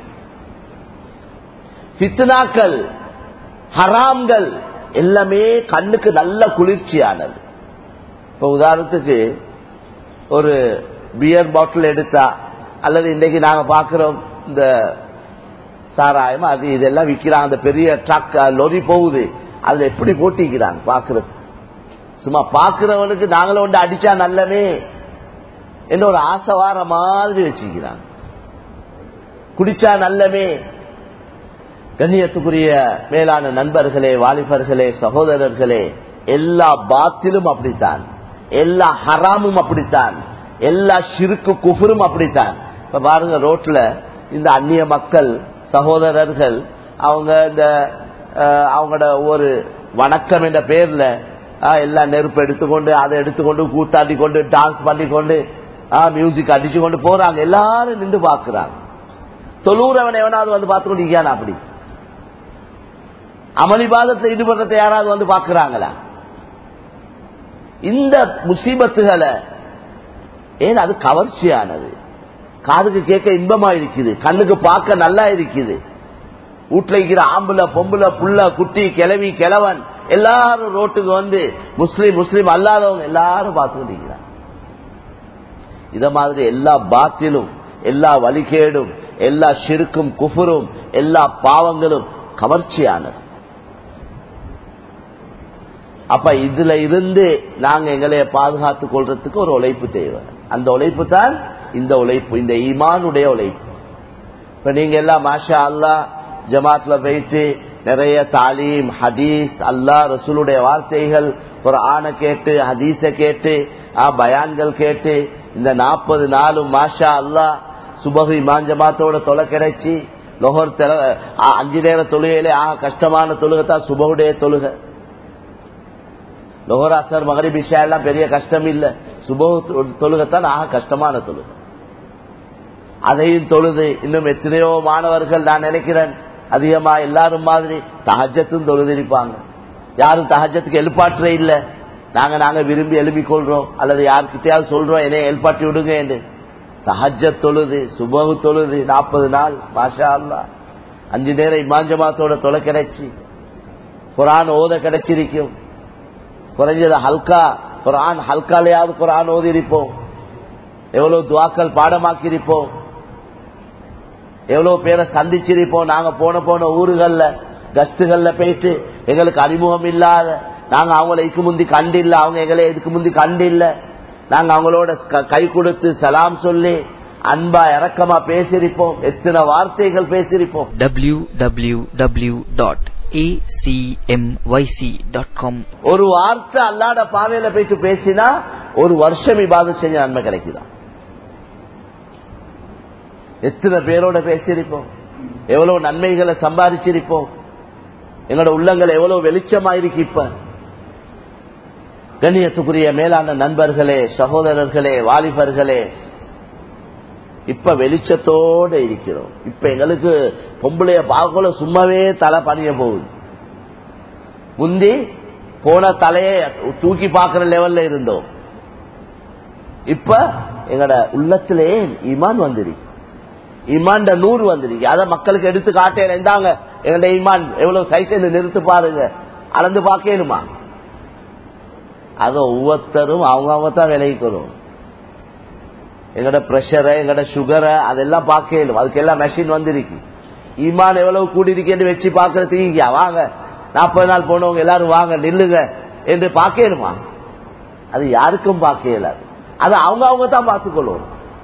பித்னாக்கள் ஹராம்கள் எல்லாமே கண்ணுக்கு நல்ல குளிர்ச்சியானது இப்ப உதாரணத்துக்கு ஒரு பியர் பாட்டில் எடுத்தா அல்லது இன்னைக்கு நாங்க பாக்குறோம் இந்த சாராயம் அது இதெல்லாம் விற்கிறாங்க அந்த பெரிய ட்ரக் லொரி போகுது அதுல எப்படி போட்டிக்கிறாங்க பாக்குறது சும்மா பாக்குறவனுக்கு நாங்களும் ஒன்று அடிச்சா நல்லமே என்ன ஒரு ஆசை வார மாதிரி வச்சுக்கிறாங்க குடிச்சா நல்லமே கண்ணியத்துக்குரிய மேலான நண்பர்களே வாலிபர்களே சகோதரர்களே எல்லா பாத்திலும் அப்படித்தான் எல்லா ஹராமும் அப்படித்தான் எல்லா சிறுக்கு குஃபரும் அப்படித்தான் இப்ப பாருங்க ரோட்ல இந்த அந்நிய மக்கள் சகோதரர்கள் அவங்க இந்த அவங்களோட ஒரு வணக்கம் என்ற பேர்ல எல்லாம் நெருப்பு எடுத்துக்கொண்டு அதை எடுத்துக்கொண்டு கூத்தாடி கொண்டு டான்ஸ் பண்ணி கொண்டு மியூசிக் அடிச்சு கொண்டு போறாங்க எல்லாரும் நின்று பாக்குறாங்க தொழுறவன் எவனாவது வந்து பார்த்து கொண்டிருக்கானா அப்படி அமளிபாதத்தில் ஈடுபடுறத யாராவது வந்து பார்க்கிறாங்களா இந்த முசீபத்துகளை ஏன் அது கவர்ச்சியானது காதுக்கு கேட்க இன்பமா இருக்குது கண்ணுக்கு பார்க்க நல்லா இருக்குது வீட்டுல இருக்கிற ஆம்புல பொம்புல புள்ள குட்டி கிளவி கிழவன் எல்லாரும் ரோட்டுக்கு வந்து முஸ்லீம் முஸ்லீம் அல்லாதவங்க எல்லாரும் பார்த்துக்கிட்டு இருக்கிறாங்க இத மாதிரி எல்லா பாத்திலும் எல்லா வழிகேடும் எல்லா ஷிருக்கும் குஃபுரும் எல்லா பாவங்களும் கவர்ச்சியானது அப்ப இதுல இருந்து நாங்க எங்களைய பாதுகாத்துக் கொள்றதுக்கு ஒரு உழைப்பு தேவை அந்த உழைப்பு தான் இந்த உழைப்பு இந்த ஈமானுடைய உழைப்பு இப்ப நீங்க எல்லாம் மாஷா அல்லா ஜமாத்ல போயிட்டு நிறைய தாலீம் ஹதீஸ் அல்லா ரசூலுடைய வார்த்தைகள் ஒரு ஆணை கேட்டு ஹதீஸ கேட்டு பயான்கள் கேட்டு இந்த நாற்பது நாளும் மாஷா அல்லா சுபகு இமான் ஜமாத்தோட தொலை கிடைச்சி லொஹர் அஞ்சு நேர தொழுகையிலே ஆக கஷ்டமான தொழுகைத்தான் சுபகுடைய தொழுகை லொஹர் அசர் மகரிப் இஷா எல்லாம் பெரிய கஷ்டம் இல்ல சுபகு தொழுகைத்தான் ஆக கஷ்டமான தொழுகை அதையும் தொழுது இன்னும் எத்தனையோ மாணவர்கள் நான் நினைக்கிறேன் அதிகமா எல்லாரும் மாதிரி தகஜத்தும் தொழுதிருப்பாங்க யாரும் தகஜத்துக்கு எழுப்பாற்றே இல்ல நாங்க நாங்க விரும்பி எழுப்பிக் கொள்றோம் அல்லது யாருக்கிட்டையாவது சொல்றோம் என்னைய எழுப்பாட்டி விடுங்க என்று தஹஜ தொழுது சுபகு தொழுது நாற்பது நாள் மாஷா அல்லா அஞ்சு நேரம் இமாஞ்சமாத்தோட தொலை கிடைச்சி குரான் ஓத கிடைச்சிருக்கும் குறைஞ்சது ஹல்கா குரான் ஹல்காலையாவது குரான் ஓதி இருப்போம் எவ்வளவு துவாக்கள் பாடமாக்கி இருப்போம் எவ்வளவு பேரை சந்திச்சிருப்போம் நாங்க போன போன ஊர்கள்ல கஸ்டுகள்ல போயிட்டு எங்களுக்கு அறிமுகம் இல்லாத நாங்க அவங்கள இதுக்கு முந்தி கண்டு இல்ல அவங்க எங்களை இதுக்கு முந்தி கண்டு இல்ல நாங்க அவங்களோட கை கொடுத்து சலாம் சொல்லி அன்பா இறக்கமா பேசியிருப்போம் எத்தனை வார்த்தைகள் பேசியிருப்போம் www.acmyc.com ஒரு வார்த்தை அல்லாட பாதையில போயிட்டு பேசினா ஒரு வருஷம் இபாதம் செஞ்ச நன்மை கிடைக்குதா எத்தனை பேரோட பேசியிருப்போம் எவ்வளவு நன்மைகளை சம்பாதிச்சிருப்போம் எங்களோட உள்ளங்கள் எவ்வளவு வெளிச்சமா இருக்கு இப்ப கண்ணியத்துக்குரிய மேலான நண்பர்களே சகோதரர்களே வாலிபர்களே இப்ப வெளிச்சத்தோட இருக்கிறோம் இப்ப எங்களுக்கு பொம்பளைய பார்க்கல சும்மாவே தலை பணிய போகுது முந்தி போன தலையை தூக்கி பார்க்கிற லெவல்ல இருந்தோம் இப்ப எங்கட உள்ளத்திலே ஈமான் வந்துருக்கு ஈமான் நூறு வந்துருக்கு அதை மக்களுக்கு எடுத்து காட்டேன் இருந்தாங்க எங்கட ஈமான் எவ்வளவு சைக்கிள் நிறுத்து பாருங்க அளந்து பார்க்கணுமா அத ஒவ்வொருத்தரும் அவங்க அவங்க தான் விளைவிக்கணும் எங்கட பிரஷரை எங்கட சுகரை அதெல்லாம் பார்க்கணும் அதுக்கெல்லாம் மெஷின் வந்துருக்கு ஈமான் எவ்வளவு கூடி இருக்கேன்னு வச்சு பாக்குறதுக்கு வாங்க நாற்பது நாள் போனவங்க எல்லாரும் வாங்க நில்லுங்க என்று பார்க்கணுமா அது யாருக்கும் பார்க்க இயலாது அது அவங்க அவங்க தான் பார்த்துக்கொள்ளும்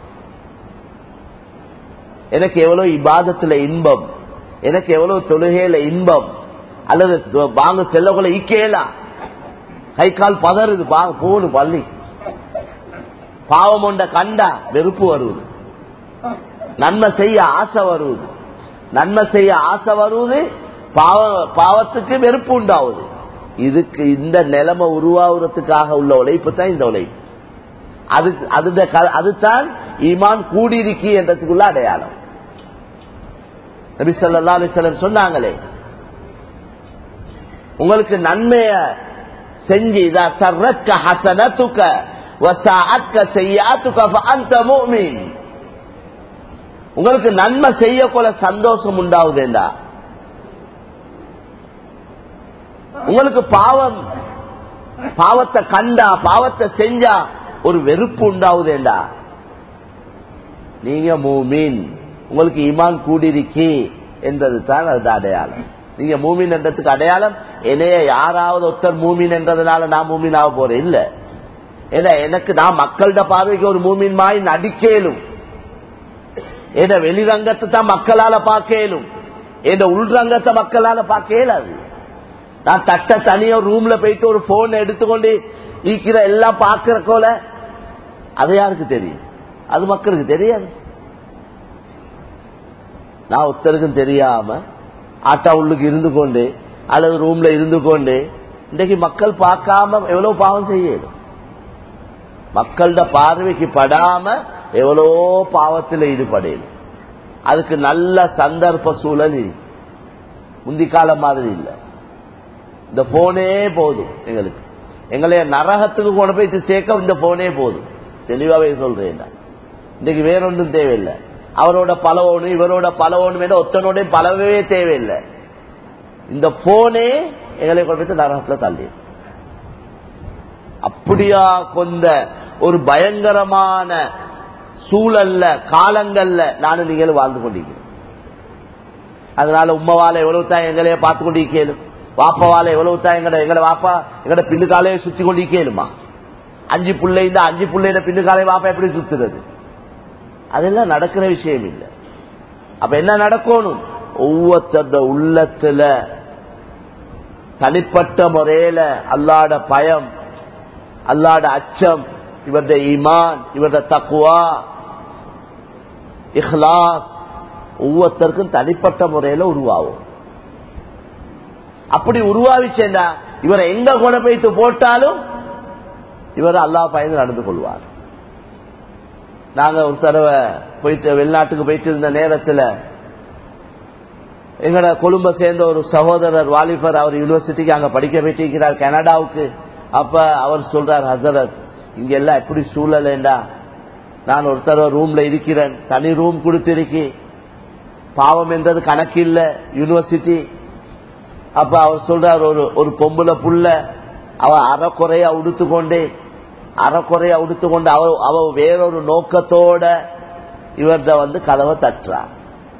எனக்கு எவ்வளவு இபாதத்துல இன்பம் எனக்கு எவ்வளவு தொழுகையில இன்பம் அல்லது வாங்க செல்லக்குள்ள இக்கேலாம் கை கால் பதறுது போகணும் பள்ளி பாவம் ஒன்ற கண்டா வெறுப்பு வருவது நன்மை செய்ய ஆசை வருவது நன்மை செய்ய ஆசை வருவது பாவ பாவத்துக்கு வெறுப்பு உண்டாகுது இதுக்கு இந்த நிலைமை உருவாகிறதுக்காக உள்ள உழைப்பு தான் இந்த உழைப்பு அது அது அதுதான் ஈமான் கூடியிருக்கி என்றதுக்குள்ள அடையாளம் நபி சொல்லா அலிஸ்லம் சொன்னாங்களே உங்களுக்கு நன்மைய செஞ்சு இதா சர்ரக்க ஹசனத்துக்க வசாஅத்க செய்யாத்துக்க அந்த மூமின் உங்களுக்கு நன்மை செய்ய கொள்ள சந்தோஷம் உண்டாகுதேண்டா உங்களுக்கு பாவம் பாவத்தை கண்டா பாவத்தை செஞ்சா ஒரு வெறுப்பு உண்டாகுதேண்டா நீங்க மூமீன் உங்களுக்கு ஈமான் கூடியிருக்கி என்பது தான் அது அடையாளம் நீங்க மூமின் என்றதுக்கு அடையாளம் என்னைய யாராவது ஒருத்தர் மூமின் என்றதுனால நான் மூமின் ஆக போறேன் இல்ல ஏன்னா எனக்கு நான் மக்கள்கிட்ட பார்வைக்கு ஒரு மூமின் மாய் நடிக்கலும் ஏன்னா வெளிரங்கத்தை தான் மக்களால பார்க்கலும் ஏன்னா உள்ரங்கத்தை மக்களால பார்க்க இயலாது நான் தட்ட தனியா ரூம்ல போயிட்டு ஒரு போன் எடுத்துக்கொண்டு ஈக்கிற எல்லாம் பார்க்கிற போல அது யாருக்கு தெரியும் அது மக்களுக்கு தெரியாது நான் ஒருத்தருக்கும் தெரியாம ஆட்டா உள்ளுக்கு இருந்து கொண்டு அல்லது ரூம்ல இருந்து கொண்டு இன்றைக்கு மக்கள் பார்க்காம எவ்வளவு பாவம் செய்யணும் மக்களோட பார்வைக்கு படாம எவ்வளோ பாவத்தில் ஈடுபடையும் அதுக்கு நல்ல சந்தர்ப்ப சூழல் இருக்கு முந்தி காலம் மாதிரி இல்லை இந்த போனே போதும் எங்களுக்கு எங்களைய நரகத்துக்கு கொண்டு போய் சேர்க்க இந்த போனே போதும் தெளிவாவே சொல்றேன் நான். இன்னைக்கு வேறொன்றும் தேவையில்லை அவரோட பலவோனும் இவரோட பலவோனும் ஒத்தனோட பலவே தேவையில்லை இந்த போனே எங்களை கொண்டு போய் நரகத்துல தள்ளி அப்படியா கொண்ட ஒரு பயங்கரமான சூழல்ல காலங்கள்ல நானும் நீங்களும் வாழ்ந்து கொண்டிருக்கிறோம் அதனால உம்மவால எவ்வளவு தான் எங்களையே பார்த்து கொண்டிருக்கலும் வாப்பாவால எவ்வளவு தான் எங்கட எங்கட வாப்பா எங்கட பின்னுக்காலையே சுத்தி கொண்டிருக்கலுமா அஞ்சு புள்ளை இந்த அஞ்சு புள்ளையில பின்னுக்காலே வாப்பா எப்படி சுத்துறது அதெல்லாம் நடக்கிற விஷயம் இல்லை அப்ப என்ன நடக்கணும் ஒவ்வொருத்தர உள்ளத்துல தனிப்பட்ட முறையில அல்லாட பயம் அல்லாட அச்சம் இவருடைய ஈமான் இவருடைய தக்குவா இஹ்லாஸ் ஒவ்வொருத்தருக்கும் தனிப்பட்ட முறையில உருவாகும் அப்படி உருவாவிச்சேண்டா இவரை எங்க கொண்டு போய்த்து போட்டாலும் இவர் அல்லாஹ் பயந்து நடந்து கொள்வார் நாங்க ஒரு தடவை போயிட்டு வெளிநாட்டுக்கு போயிட்டு இருந்த நேரத்தில் எங்கட கொழும்ப சேர்ந்த ஒரு சகோதரர் வாலிபர் அவர் யூனிவர்சிட்டிக்கு அங்க படிக்க போயிட்டிருக்கிறார் கனடாவுக்கு அப்ப அவர் சொல்றார் ஹசரத் இங்க எல்லாம் எப்படி சூழலேண்டா நான் ஒரு தடவை ரூம்ல இருக்கிறேன் தனி ரூம் கொடுத்திருக்கி பாவம் என்றது கணக்கு இல்ல யூனிவர்சிட்டி அப்ப அவர் சொல்றார் ஒரு ஒரு பொம்புல புள்ள அவ அறக்குறையா உடுத்து கொண்டே அறக்குறையா உடுத்து கொண்டு அவ அவ வேறொரு நோக்கத்தோட இவர்த வந்து கதவை தட்டுறார்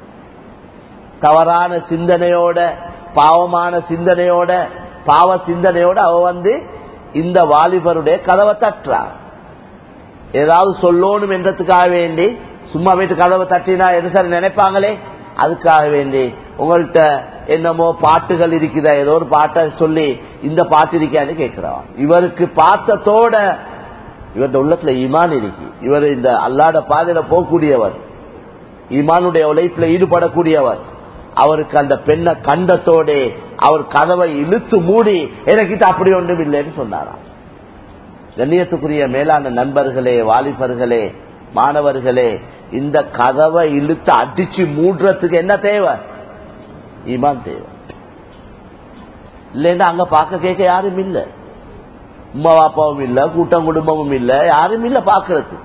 தவறான சிந்தனையோட பாவமான சிந்தனையோட பாவ சிந்தனையோட அவ வந்து இந்த வாலிபருடைய கதவை தட்டுறார் ஏதாவது சொல்லணும் என்றதுக்காக வேண்டி சும்மா போயிட்டு கதவை தட்டினா என்ன சார் நினைப்பாங்களே அதுக்காக வேண்டி உங்கள்கிட்ட என்னமோ பாட்டுகள் இருக்குதா ஏதோ ஒரு பாட்டை சொல்லி இந்த பாட்டு இருக்கான்னு கேட்கிறான் இவருக்கு பார்த்தத்தோட இவருடைய உள்ளத்துல ஈமான் இருக்கு இவர் இந்த அல்லாட பாதையில போகக்கூடியவர் ஈமானுடைய உழைப்புல ஈடுபடக்கூடியவர் அவருக்கு அந்த பெண்ணை கண்டத்தோட அவர் கதவை இழுத்து மூடி எனக்கிட்ட அப்படி ஒன்றும் இல்லைன்னு சொன்னாராம் கண்ணியத்துக்குரிய மேலான நண்பர்களே வாலிபர்களே மாணவர்களே இந்த கதவை இழுத்து அடிச்சு மூடுறதுக்கு என்ன தேவை ஈமான் தேவை இல்லைன்னா அங்க பார்க்க கேட்க யாரும் இல்ல உமா பாப்பாவும் இல்ல கூட்டம் குடும்பமும் இல்ல யாரும் இல்ல பாக்குறது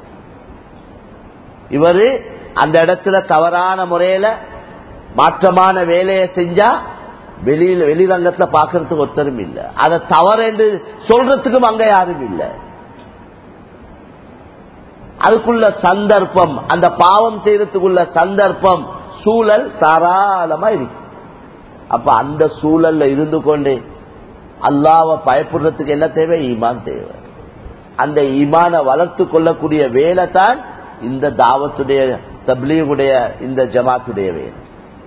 இவரு அந்த இடத்துல தவறான முறையில மாற்றமான வேலையை செஞ்சா வெளியில வெளிரங்கத்துல பாக்குறதுக்கு ஒத்தரும் இல்ல அதை தவறு சொல்றதுக்கும் அங்க யாரும் இல்ல அதுக்குள்ள சந்தர்ப்பம் அந்த பாவம் செய்யறதுக்குள்ள சந்தர்ப்பம் சூழல் தாராளமா இருக்கு அப்ப அந்த சூழல்ல இருந்து கொண்டு அல்லாவ பயப்படுறதுக்கு என்ன தேவை ஈமான் தேவை அந்த ஈமான வளர்த்து கொள்ளக்கூடிய வேலை தான் இந்த தாவத்துடைய தப்லீகுடைய இந்த ஜமாத்துடைய வேலை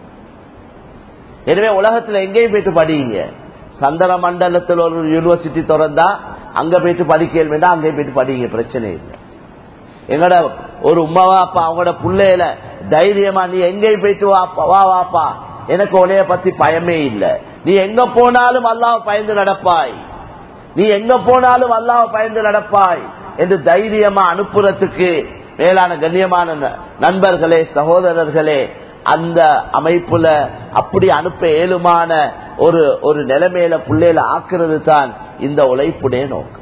எனவே உலகத்துல எங்கேயும் போயிட்டு படிங்க சந்திர மண்டலத்தில் ஒரு யூனிவர்சிட்டி திறந்தா அங்க போயிட்டு படிக்க வேண்டாம் அங்கே போயிட்டு படிங்க பிரச்சனை இல்லை எங்கட ஒரு உமாவா அப்பா அவங்களோட பிள்ளையில தைரியமா நீ எங்கேயும் போயிட்டு வாப்பா வா வாப்பா எனக்கு உனைய பத்தி பயமே இல்லை நீ எங்க போனாலும் அல்லாஹ் பயந்து நடப்பாய் நீ எங்க போனாலும் அல்லாஹ் பயந்து நடப்பாய் என்று தைரியமா அனுப்புறதுக்கு மேலான கண்ணியமான நண்பர்களே சகோதரர்களே அந்த அமைப்புல அப்படி அனுப்ப ஏழுமான ஒரு ஒரு நிலைமையில பிள்ளையில ஆக்குறது தான் இந்த உழைப்புடைய நோக்கம்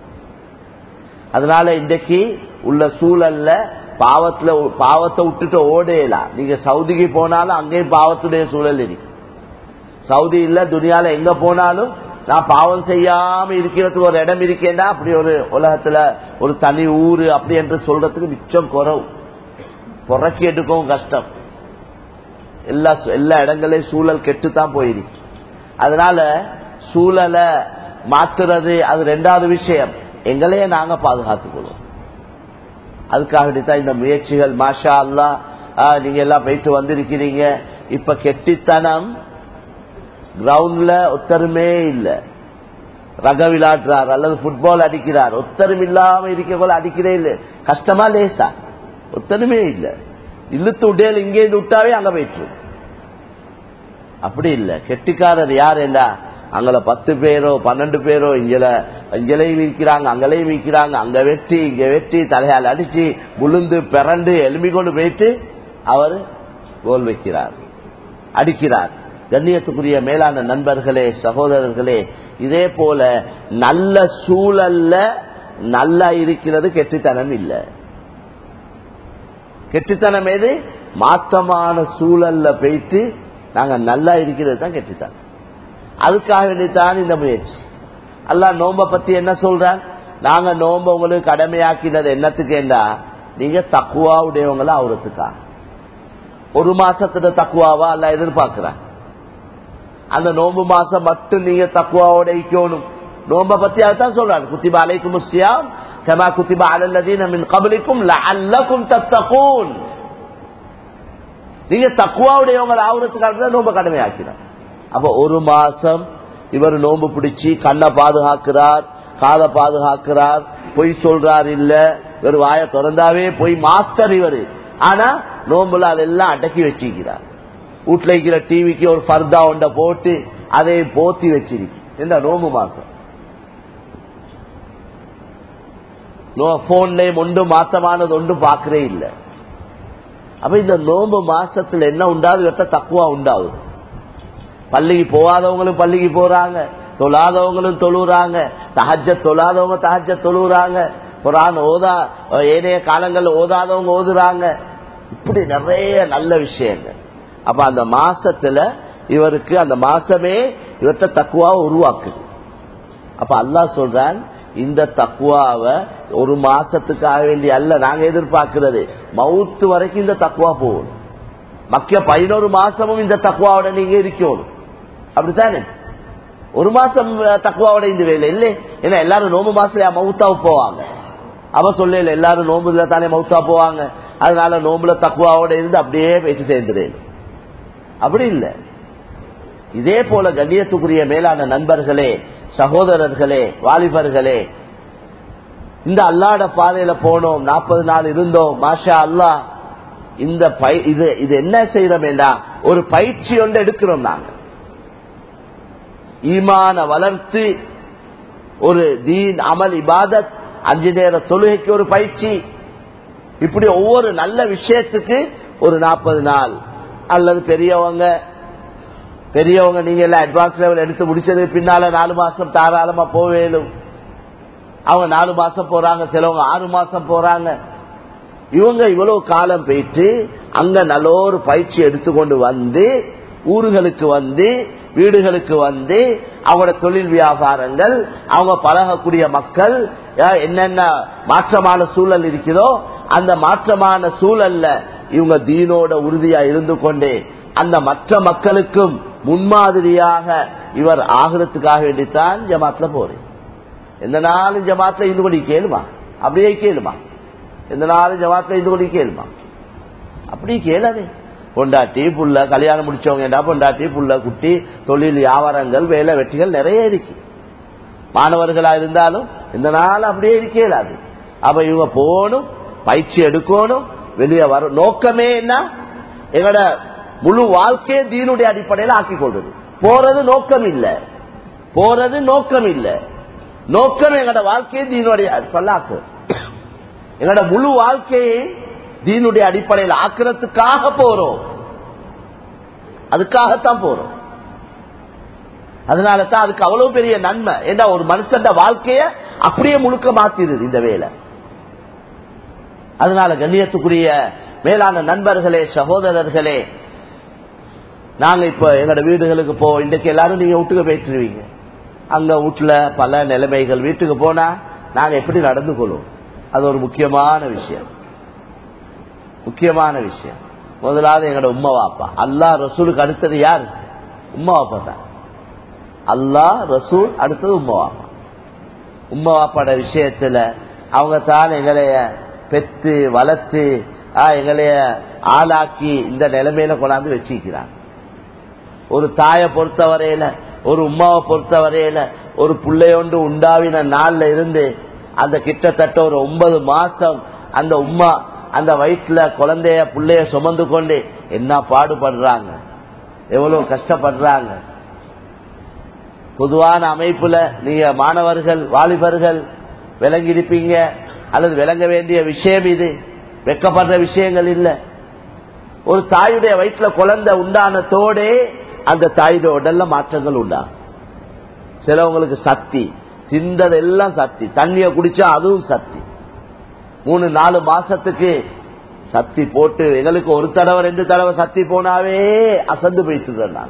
அதனால இன்றைக்கு உள்ள சூழல்ல பாவத்துல பாவத்தை விட்டுட்டு ஓடையலாம் நீங்க சவுதிக்கு போனாலும் அங்கேயும் பாவத்துடைய சூழல் இருக்கு சவுதி இல்ல துனியால எங்க போனாலும் நான் பாவம் செய்யாம இருக்கிறதுக்கு ஒரு இடம் இருக்கேன்டா அப்படி ஒரு உலகத்துல ஒரு தனி ஊரு அப்படி என்று சொல்றதுக்கு மிச்சம் குறவு புறக்கி எடுக்கவும் கஷ்டம் எல்லா எல்லா இடங்களையும் சூழல் கெட்டுத்தான் போயிருக்கு அதனால சூழலை மாத்துறது அது ரெண்டாவது விஷயம் எங்களையே நாங்க பாதுகாத்துக் கொள்வோம் அதுக்காக தான் இந்த முயற்சிகள் மாஷா அல்லா நீங்க எல்லாம் போயிட்டு வந்திருக்கிறீங்க இப்ப கெட்டித்தனம் கிரவுண்ட்ல ஒத்தருமே இல்ல ரக விளையாடுறார் அல்லது புட்பால் அடிக்கிறார் ஒத்தரும் இல்லாம இருக்க போல அடிக்கிறே இல்ல கஷ்டமா லேசா ஒத்தருமே இல்ல இழுத்து விட்டேல் இங்கே விட்டாவே அங்க போயிட்டு அப்படி இல்ல கெட்டிக்காரர் யார் என்ன அங்கல பத்து பேரோ பன்னெண்டு பேரோ இங்கல இங்கலையும் விற்கிறாங்க அங்கலையும் விற்கிறாங்க அங்க வெட்டி இங்க வெட்டி தலையால் அடிச்சு முழுந்து பிறண்டு எலும்பி கொண்டு போயிட்டு அவர் கோல் வைக்கிறார் அடிக்கிறார் கண்ணியத்துக்குரிய மேலான நண்பர்களே சகோதரர்களே இதே போல நல்ல சூழல்ல நல்லா இருக்கிறது கெட்டித்தனம் இல்லை கெட்டித்தனம் எது மாற்றமான சூழல்ல போயிட்டு நாங்க நல்லா இருக்கிறது தான் கெட்டித்தனம் அதுக்காக வேண்டித்தான் இந்த முயற்சி அல்லா நோம்ப பத்தி என்ன சொல்றான் நாங்க நோம்ப உங்களுக்கு கடமையாக்கினது என்னத்துக்கு என்றா நீங்க தக்குவா உடையவங்கள அவரத்துக்கா ஒரு மாசத்துல தக்குவாவா அல்ல எதிர்பார்க்கிறான் அந்த நோம்பு மாசம் மட்டும் நீங்க தக்குவாவோட இருக்கணும் நோம்ப பத்தி அதான் சொல்றான் குத்திபா அலைக்கும் முஸ்யாம் கமா குத்திபா அலல்லதீன மின் கபலிக்கும் லஅல்லக்கும் தத்தகூன் நீங்க தக்குவாவுடையவங்க ஆகுறதுக்காக நோம்ப கடமையாக்கிறார் அப்ப ஒரு மாசம் இவர் நோம்பு பிடிச்சி கண்ணை பாதுகாக்கிறார் காதை பாதுகாக்கிறார் பொய் சொல்றார் இல்ல இவர் வாய திறந்தாவே பொய் மாஸ்டர் இவர் ஆனா நோம்புல அதெல்லாம் அடக்கி வச்சிருக்கிறார் வீட்டுல இருக்கிற டிவிக்கு ஒரு ஃபர்தா ஒண்ட போட்டு அதை போத்தி வச்சிருக்கு இந்த நோம்பு மாசம் போன்லயும் ஒன்றும் மாத்தமானது ஒன்றும் பாக்குறே இல்லை அப்ப இந்த நோம்பு மாசத்துல என்ன உண்டாது வெட்ட தக்குவா உண்டாகுது பள்ளிக்கு போகாதவங்களும் பள்ளிக்கு போறாங்க தொழாதவங்களும் தொழுறாங்க தஹஜ தொழாதவங்க தஹஜ தொழுறாங்க குரான் ஓதா ஏனைய காலங்கள்ல ஓதாதவங்க ஓதுறாங்க இப்படி நிறைய நல்ல விஷயங்கள் அப்ப அந்த மாசத்துல இவருக்கு அந்த மாசமே இவர்கிட்ட தக்குவாவை உருவாக்குது அப்ப அல்லாஹ் சொல்றான் இந்த தக்குவாவை ஒரு மாசத்துக்காக வேண்டி அல்ல நாங்க எதிர்பார்க்கிறது மவுத்து வரைக்கும் இந்த தக்குவா போகணும் மக்க பதினோரு மாசமும் இந்த தக்குவாவோட நீங்க இருக்கணும் அப்படித்தானே ஒரு மாசம் தக்குவாவோட இந்த வேலை இல்லை ஏன்னா எல்லாரும் நோம்பு மாசத்துல மவுத்தாவு போவாங்க அவ சொல்ல எல்லாரும் நோம்புல தானே மவுத்தா போவாங்க அதனால நோம்புல தக்குவாவோட இருந்து அப்படியே பேசி சேர்ந்துறேன் அப்படி இல்லை இதே போல கண்ணியத்துக்குரிய மேலான நண்பர்களே சகோதரர்களே வாலிபர்களே இந்த அல்லாட பாதையில போனோம் நாற்பது நாள் இருந்தோம் மாஷா அல்லா இந்த இது இது என்ன செய்யறோம் என்றா ஒரு பயிற்சி ஒன்று எடுக்கிறோம் நாங்க ஈமான வளர்த்து ஒரு தீன் அமல் இபாதத் அஞ்சு நேர தொழுகைக்கு ஒரு பயிற்சி இப்படி ஒவ்வொரு நல்ல விஷயத்துக்கு ஒரு நாற்பது நாள் அல்லது பெரியவங்க பெரியவங்க நீங்க எல்லாம் அட்வான்ஸ் லெவல் எடுத்து முடிச்சது பின்னால நாலு மாசம் தாராளமா போவேலும் அவங்க நாலு மாசம் போறாங்க சிலவங்க ஆறு மாசம் போறாங்க இவங்க இவ்வளவு காலம் போயிட்டு அங்க நல்ல ஒரு பயிற்சி எடுத்துக்கொண்டு வந்து ஊர்களுக்கு வந்து வீடுகளுக்கு வந்து அவங்களோட தொழில் வியாபாரங்கள் அவங்க பழகக்கூடிய மக்கள் என்னென்ன மாற்றமான சூழல் இருக்கிறதோ அந்த மாற்றமான சூழல்ல இவங்க தீனோட உறுதியா இருந்து கொண்டே அந்த மற்ற மக்களுக்கும் முன்மாதிரியாக இவர் ஆகிறதுக்காக வேண்டித்தான் ஜமாத்ல போறேன் எந்த நாளும் ஜமாத்ல இருந்து கொடி கேளுமா அப்படியே கேளுமா எந்த நாளும் ஜமாத்ல இருந்து கொடி கேளுமா அப்படி கேளாதே பொண்டாட்டி புள்ள கல்யாணம் முடிச்சவங்க பொண்டாட்டி புள்ள குட்டி தொழில் வியாபாரங்கள் வேலை வெற்றிகள் நிறைய இருக்கு மாணவர்களா இருந்தாலும் இந்த நாள் அப்படியே இருக்கலாது அப்ப இவங்க போகணும் பயிற்சி எடுக்கணும் வெளியே வரும் நோக்கமே என்ன எங்களோட முழு வாழ்க்கையை தீனுடைய அடிப்படையில் ஆக்கிக் கொள்வது போறது நோக்கம் இல்ல போறது நோக்கம் இல்ல நோக்கம் எங்களோட வாழ்க்கையை தீனுடைய சொல்லாக்கு எங்களோட முழு வாழ்க்கையை தீனுடைய அடிப்படையில் ஆக்கிறதுக்காக போறோம் அதுக்காகத்தான் போறோம் அதனால தான் அதுக்கு அவ்வளவு பெரிய நன்மை ஏன்னா ஒரு மனுஷன் வாழ்க்கைய அப்படியே முழுக்க மாத்திடுது இந்த வேலை அதனால கண்ணியத்துக்குரிய மேலான நண்பர்களே சகோதரர்களே நாங்க இப்ப எங்களோட வீடுகளுக்கு போ இன்றைக்கு எல்லாரும் நீங்க வீட்டுக்கு போயிட்டுருவீங்க அங்க வீட்டுல பல நிலைமைகள் வீட்டுக்கு போனா நாங்க எப்படி நடந்து கொள்வோம் அது ஒரு முக்கியமான விஷயம் முக்கியமான விஷயம் முதலாவது எங்களோட உம்மா வாப்பா அல்லா ரசூலுக்கு அடுத்தது யார் உம்மா வாப்பா தான் அல்லா ரசூல் அடுத்தது உம்மா வாப்பா உம்மா வாப்பாட விஷயத்துல அவங்க தான் எங்களைய பெத்து வளர்த்து எங்களைய ஆளாக்கி இந்த நிலைமையில கொண்டாந்து வச்சிருக்கிறாங்க ஒரு தாயை பொறுத்தவரையில ஒரு உமாவை பொறுத்தவரையில ஒரு பிள்ளையொண்டு உண்டாவின நாள்ல இருந்து அந்த கிட்டத்தட்ட ஒரு ஒன்பது மாசம் அந்த உமா அந்த வயிற்றுல குழந்தைய பிள்ளைய சுமந்து கொண்டு என்ன பாடுபடுறாங்க எவ்வளவு கஷ்டப்படுறாங்க பொதுவான அமைப்புல நீங்க மாணவர்கள் வாலிபர்கள் விளங்கியிருப்பீங்க அல்லது விளங்க வேண்டிய விஷயம் இது வெக்கப்படுற விஷயங்கள் இல்ல ஒரு தாயுடைய வயிற்றுல குழந்தை உண்டானத்தோடே அந்த தாயுடைய உடல்ல மாற்றங்கள் உண்டாகும் சிலவங்களுக்கு சக்தி தின்றதெல்லாம் சக்தி தண்ணிய குடிச்சா அதுவும் சக்தி மூணு நாலு மாசத்துக்கு சக்தி போட்டு எங்களுக்கு ஒரு தடவை ரெண்டு தடவை சக்தி போனாவே அசந்து போயிட்டு நான்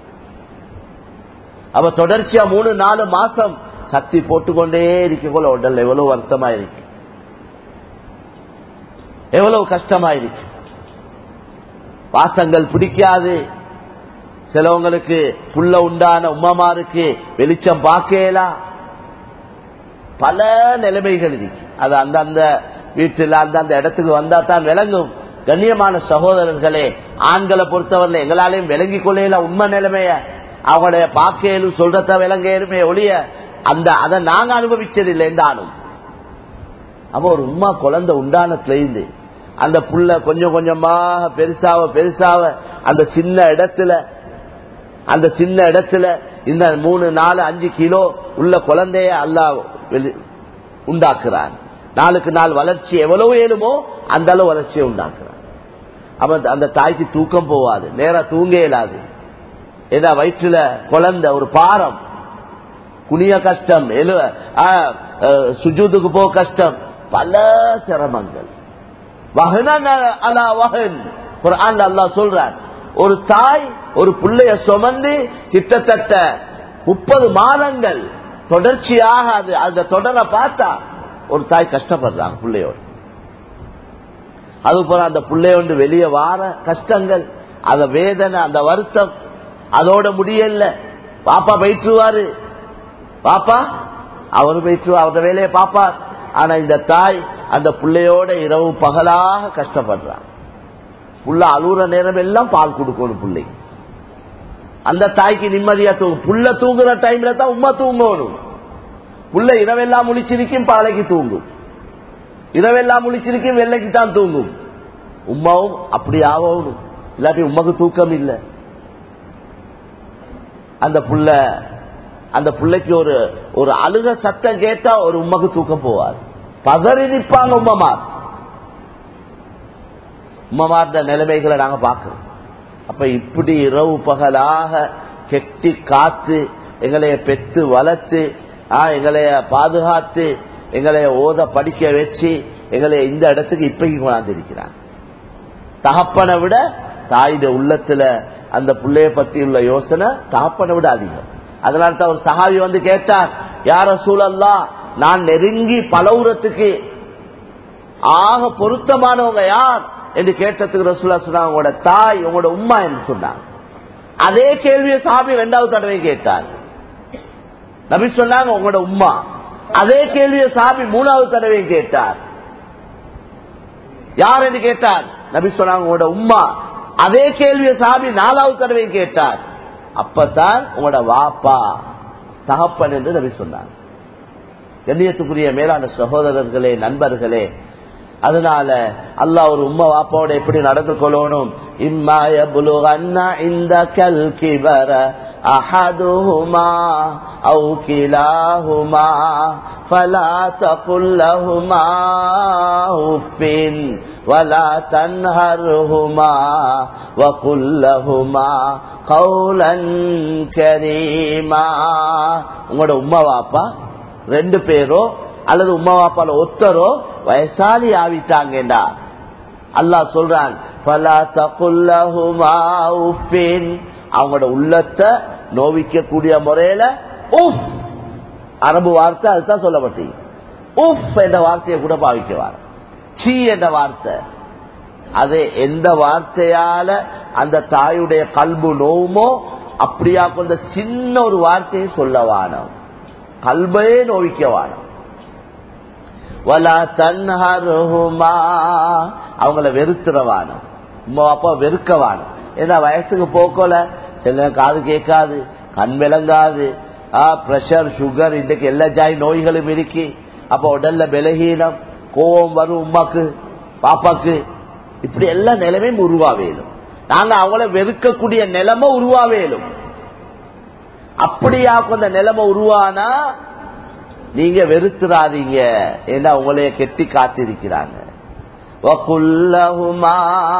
அவ தொடர்ச்சியா மூணு நாலு மாசம் சக்தி போட்டுக்கொண்டே இருக்கக்குள்ள உடல் எவ்வளவு வருத்தமா இருக்கு எவ்வளவு கஷ்டமா இருக்கு வாசங்கள் பிடிக்காது சிலவங்களுக்கு புள்ள உண்டான உம்மமாருக்கு வெளிச்சம் பார்க்கலாம் பல நிலைமைகள் இருக்கு அது அந்த அந்த வீட்டில் அந்த அந்த இடத்துக்கு வந்தா தான் விளங்கும் கண்ணியமான சகோதரர்களே ஆண்களை பொறுத்தவரை எங்களாலையும் விளங்கிக் கொள்ளையில உண்மை நிலைமைய அவங்களுடைய பாக்கையிலும் சொல்றத விளங்கையிலுமே ஒளிய அந்த அதை நாங்க அனுபவிச்சது இல்லை எந்த ஆணும் அப்ப ஒரு உமா குழந்தை உண்டானத்துல இருந்து அந்த புள்ள கொஞ்சம் கொஞ்சமாக பெருசாவ பெருசாவ அந்த சின்ன இடத்துல அந்த சின்ன இடத்துல இந்த மூணு நாலு அஞ்சு கிலோ உள்ள குழந்தைய அல்லா உண்டாக்குறான் நாளுக்கு நாள் வளர்ச்சி எவ்வளவு ஏழுமோ அந்த அளவு வளர்ச்சியை உண்டாக்குறான் அவன் அந்த தாய்க்கு தூக்கம் போவாது நேரா தூங்க இயலாது ஏதா வயிற்றுல குழந்தை ஒரு பாரம் குனிய கஷ்டம் எழு சுஜூதுக்கு போக கஷ்டம் பல சிரமங்கள் அல்லா சொல்றான் ஒரு தாய் ஒரு பிள்ளைய சுமந்து கிட்டத்தட்ட முப்பது மாதங்கள் தொடர்ச்சியாக அது அந்த தொடரை பார்த்தா ஒரு தாய் கஷ்டப்படுறாங்க பிள்ளையோட அது போல அந்த பிள்ளையோண்டு வெளியே வார கஷ்டங்கள் அந்த வேதனை அந்த வருத்தம் அதோட முடியல பாப்பா போயிட்டுருவாரு பாப்பா அவரு போயிட்டு அவரோட வேலையை பாப்பார் ஆனா இந்த தாய் அந்த பிள்ளையோட இரவு பகலாக கஷ்டப்படுறான் புள்ள அழுகுற நேரம் எல்லாம் பால் கொடுக்கணும் பிள்ளை அந்த தாய்க்கு நிம்மதியா தூங்கும் புள்ள தூங்குற டைம்ல தான் உமா தூங்கணும் புள்ள இரவெல்லாம் முழிச்சிருக்கும் பாலைக்கு தூங்கும் இரவெல்லாம் முழிச்சிருக்கும் வெள்ளைக்கு தான் தூங்கும் உமாவும் அப்படி ஆகணும் இல்லாட்டி உமாக்கு தூக்கம் இல்லை அந்த புள்ள அந்த பிள்ளைக்கு ஒரு ஒரு அழுக சத்தம் கேட்டா ஒரு உமக்கு தூக்கம் போவார் பதறி நிற்பாங்க உம்மமார் உம்மமார்ந்த நிலைமைகளை நாங்க பார்க்கிறோம் அப்ப இப்படி இரவு பகலாக கெட்டி காத்து எங்களைய பெற்று வளர்த்து எங்களைய பாதுகாத்து எங்களைய ஓத படிக்க வச்சு எங்களைய இந்த இடத்துக்கு இப்பைக்கு கொண்டாந்திருக்கிறாங்க தகப்பனை விட தாயுடைய உள்ளத்துல அந்த பிள்ளைய பத்தி உள்ள யோசனை தகப்பனை விட அதிகம் அதனால தான் ஒரு சஹாவி வந்து கேட்டார் யார சூழல்லா நான் நெருங்கி பலவுரத்துக்கு ஆக பொருத்தமானவங்க யார் என்று கேட்டதுக்கு ரசூலா சொன்னாங்க உங்களோட தாய் உங்களோட உம்மா என்று சொன்னாங்க அதே கேள்வியை சாமி ரெண்டாவது தடவை கேட்டார் நபி சொன்னாங்க உங்களோட உம்மா அதே கேள்வியை சாமி மூணாவது தடவையும் கேட்டார் யார் என்று கேட்டார் நபி சொன்னாங்க உங்களோட உம்மா அதே கேள்வியை சாமி நாலாவது தடவையும் கேட்டார் அப்பதான் உங்களோட வாப்பா தகப்பன் என்று நபி சொன்னார் கண்ணியத்துக்குரிய மேலான சகோதரர்களே நண்பர்களே அதனால அல்லாஹ் ஒரு உம்மா வாப்பாவோட எப்படி நடந்து கொள்ளணும் இம்மாய புலுகன்னா இந்த கல்கி வர أحدهما أو كلاهما فلا تقل لهما أف ولا تنهرهما وقل لهما قولا كريما உங்களோட உம்மா வாப்பா ரெண்டு பேரோ அல்லது உம்மா வாப்பால ஒத்தரோ வயசாலி ஆவிட்டாங்கடா அல்லாஹ் சொல்றான் பலா தகுல்லஹுமா உஃபின் அவங்களோட உள்ளத்தை நோவிக்கக்கூடிய முறையில உஃப் அரபு வார்த்தை அதுதான் சொல்லப்பட்டு உஃப் என்ற வார்த்தையை கூட பாவிக்குவார் சி என்ற வார்த்தை அது எந்த வார்த்தையால அந்த தாயுடைய கல்பு நோவுமோ அப்படியா கொண்ட சின்ன ஒரு வார்த்தையை சொல்ல வானம் கல்பையே நோவிக்க வானம் வலா தன்ஹருமா அவங்கள வெறுத்துறவானம் உமா அப்பா வெறுக்கவானம் ஏன்னா வயசுக்கு போக்கல சில காது கேட்காது கண் விளங்காது பிரஷர் சுகர் இன்றைக்கு எல்லா ஜாய் நோய்களும் இருக்கு அப்ப உடல்ல பலகீனம் கோபம் வரும் உமாக்கு பாப்பாக்கு இப்படி எல்லா நிலைமையும் உருவாவேலும் நாங்க அவங்கள வெறுக்கக்கூடிய நிலைமை உருவாவேலும் அப்படியா அந்த நிலைமை உருவானா நீங்க வெறுத்துறாதீங்க ஏன்னா உங்களைய கெட்டி காத்திருக்கிறாங்க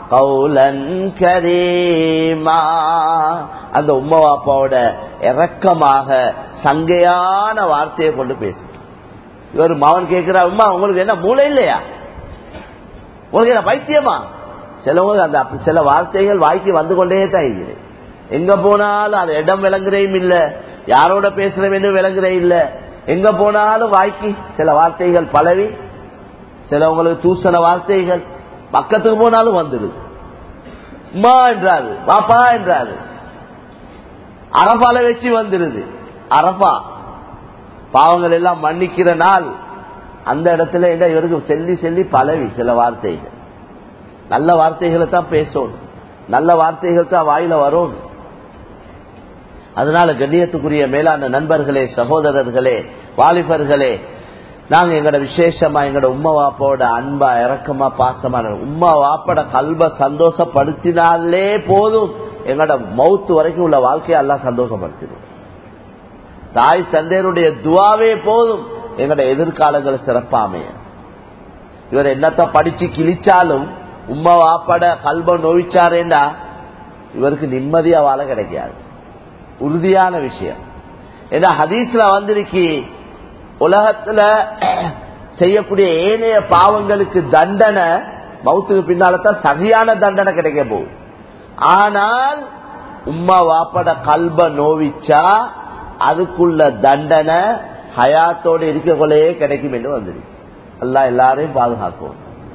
கௌலன் கரீமா அந்த உம்மா வாப்பாவோட இறக்கமாக சங்கையான வார்த்தையை கொண்டு பேசு இவர் மகன் கேட்கிறா உமா உங்களுக்கு என்ன மூளை இல்லையா உங்களுக்கு என்ன பைத்தியமா சிலவங்க அந்த அப்ப- சில வார்த்தைகள் வாய்க்கு வந்து கொண்டே தான் இருக்குது எங்க போனாலும் அது இடம் விளங்குறையும் இல்ல யாரோட பேசுறவன்னு விளங்குறே இல்ல எங்க போனாலும் வாய்க்கு சில வார்த்தைகள் பலவி சிலவங்களுக்கு தூசண வார்த்தைகள் பக்கத்துக்கு போனாலும் வந்துடுது அம்மா என்றாரு பாப்பா என்றாரு அரபால வச்சு வந்துருது அரபா பாவங்கள் எல்லாம் மன்னிக்கிற நாள் அந்த இடத்துல என்ன இவருக்கு செல்லி செல்லி பலவி சில வார்த்தைகள் நல்ல வார்த்தைகளை தான் பேசணும் நல்ல வார்த்தைகள் தான் வாயில வரும் அதனால கண்ணியத்துக்குரிய மேலான நண்பர்களே சகோதரர்களே வாலிபர்களே நாங்க எங்கட விசேஷமா எங்கட உம்மா வாப்பாவோட அன்பா இறக்கமா பாசமா நட- உம்மா வாப்போட கல்வ சந்தோஷப்படுத்தினாலே போதும் எங்கட மௌத்து வரைக்கும் உள்ள வாழ்க்கையை எல்லாம் சந்தோஷப்படுத்திடும் தாய் தந்தையருடைய துவாவே போதும் எங்கட எதிர்காலங்கள் சிறப்பா அமைய இவர் என்னத்த படிச்சு கிழிச்சாலும் உம்மா வாப்பட கல்வ நோவிச்சாரேண்டா இவருக்கு நிம்மதியா வாழ கிடைக்காது உறுதியான விஷயம் ஏன்னா ஹதீஸ்ல வந்திருக்கு உலகத்துல செய்யக்கூடிய ஏனைய பாவங்களுக்கு தண்டனை மௌத்துக்கு பின்னால்தான் சரியான தண்டனை கிடைக்க போகுது ஆனால் உம்மா வாப்பட கல்ப நோவிச்சா அதுக்குள்ள தண்டனை ஹயாத்தோடு இருக்கக்குள்ளேயே கிடைக்கும் என்று வந்துருக்கு எல்லாம் எல்லாரையும் பாதுகாக்கும்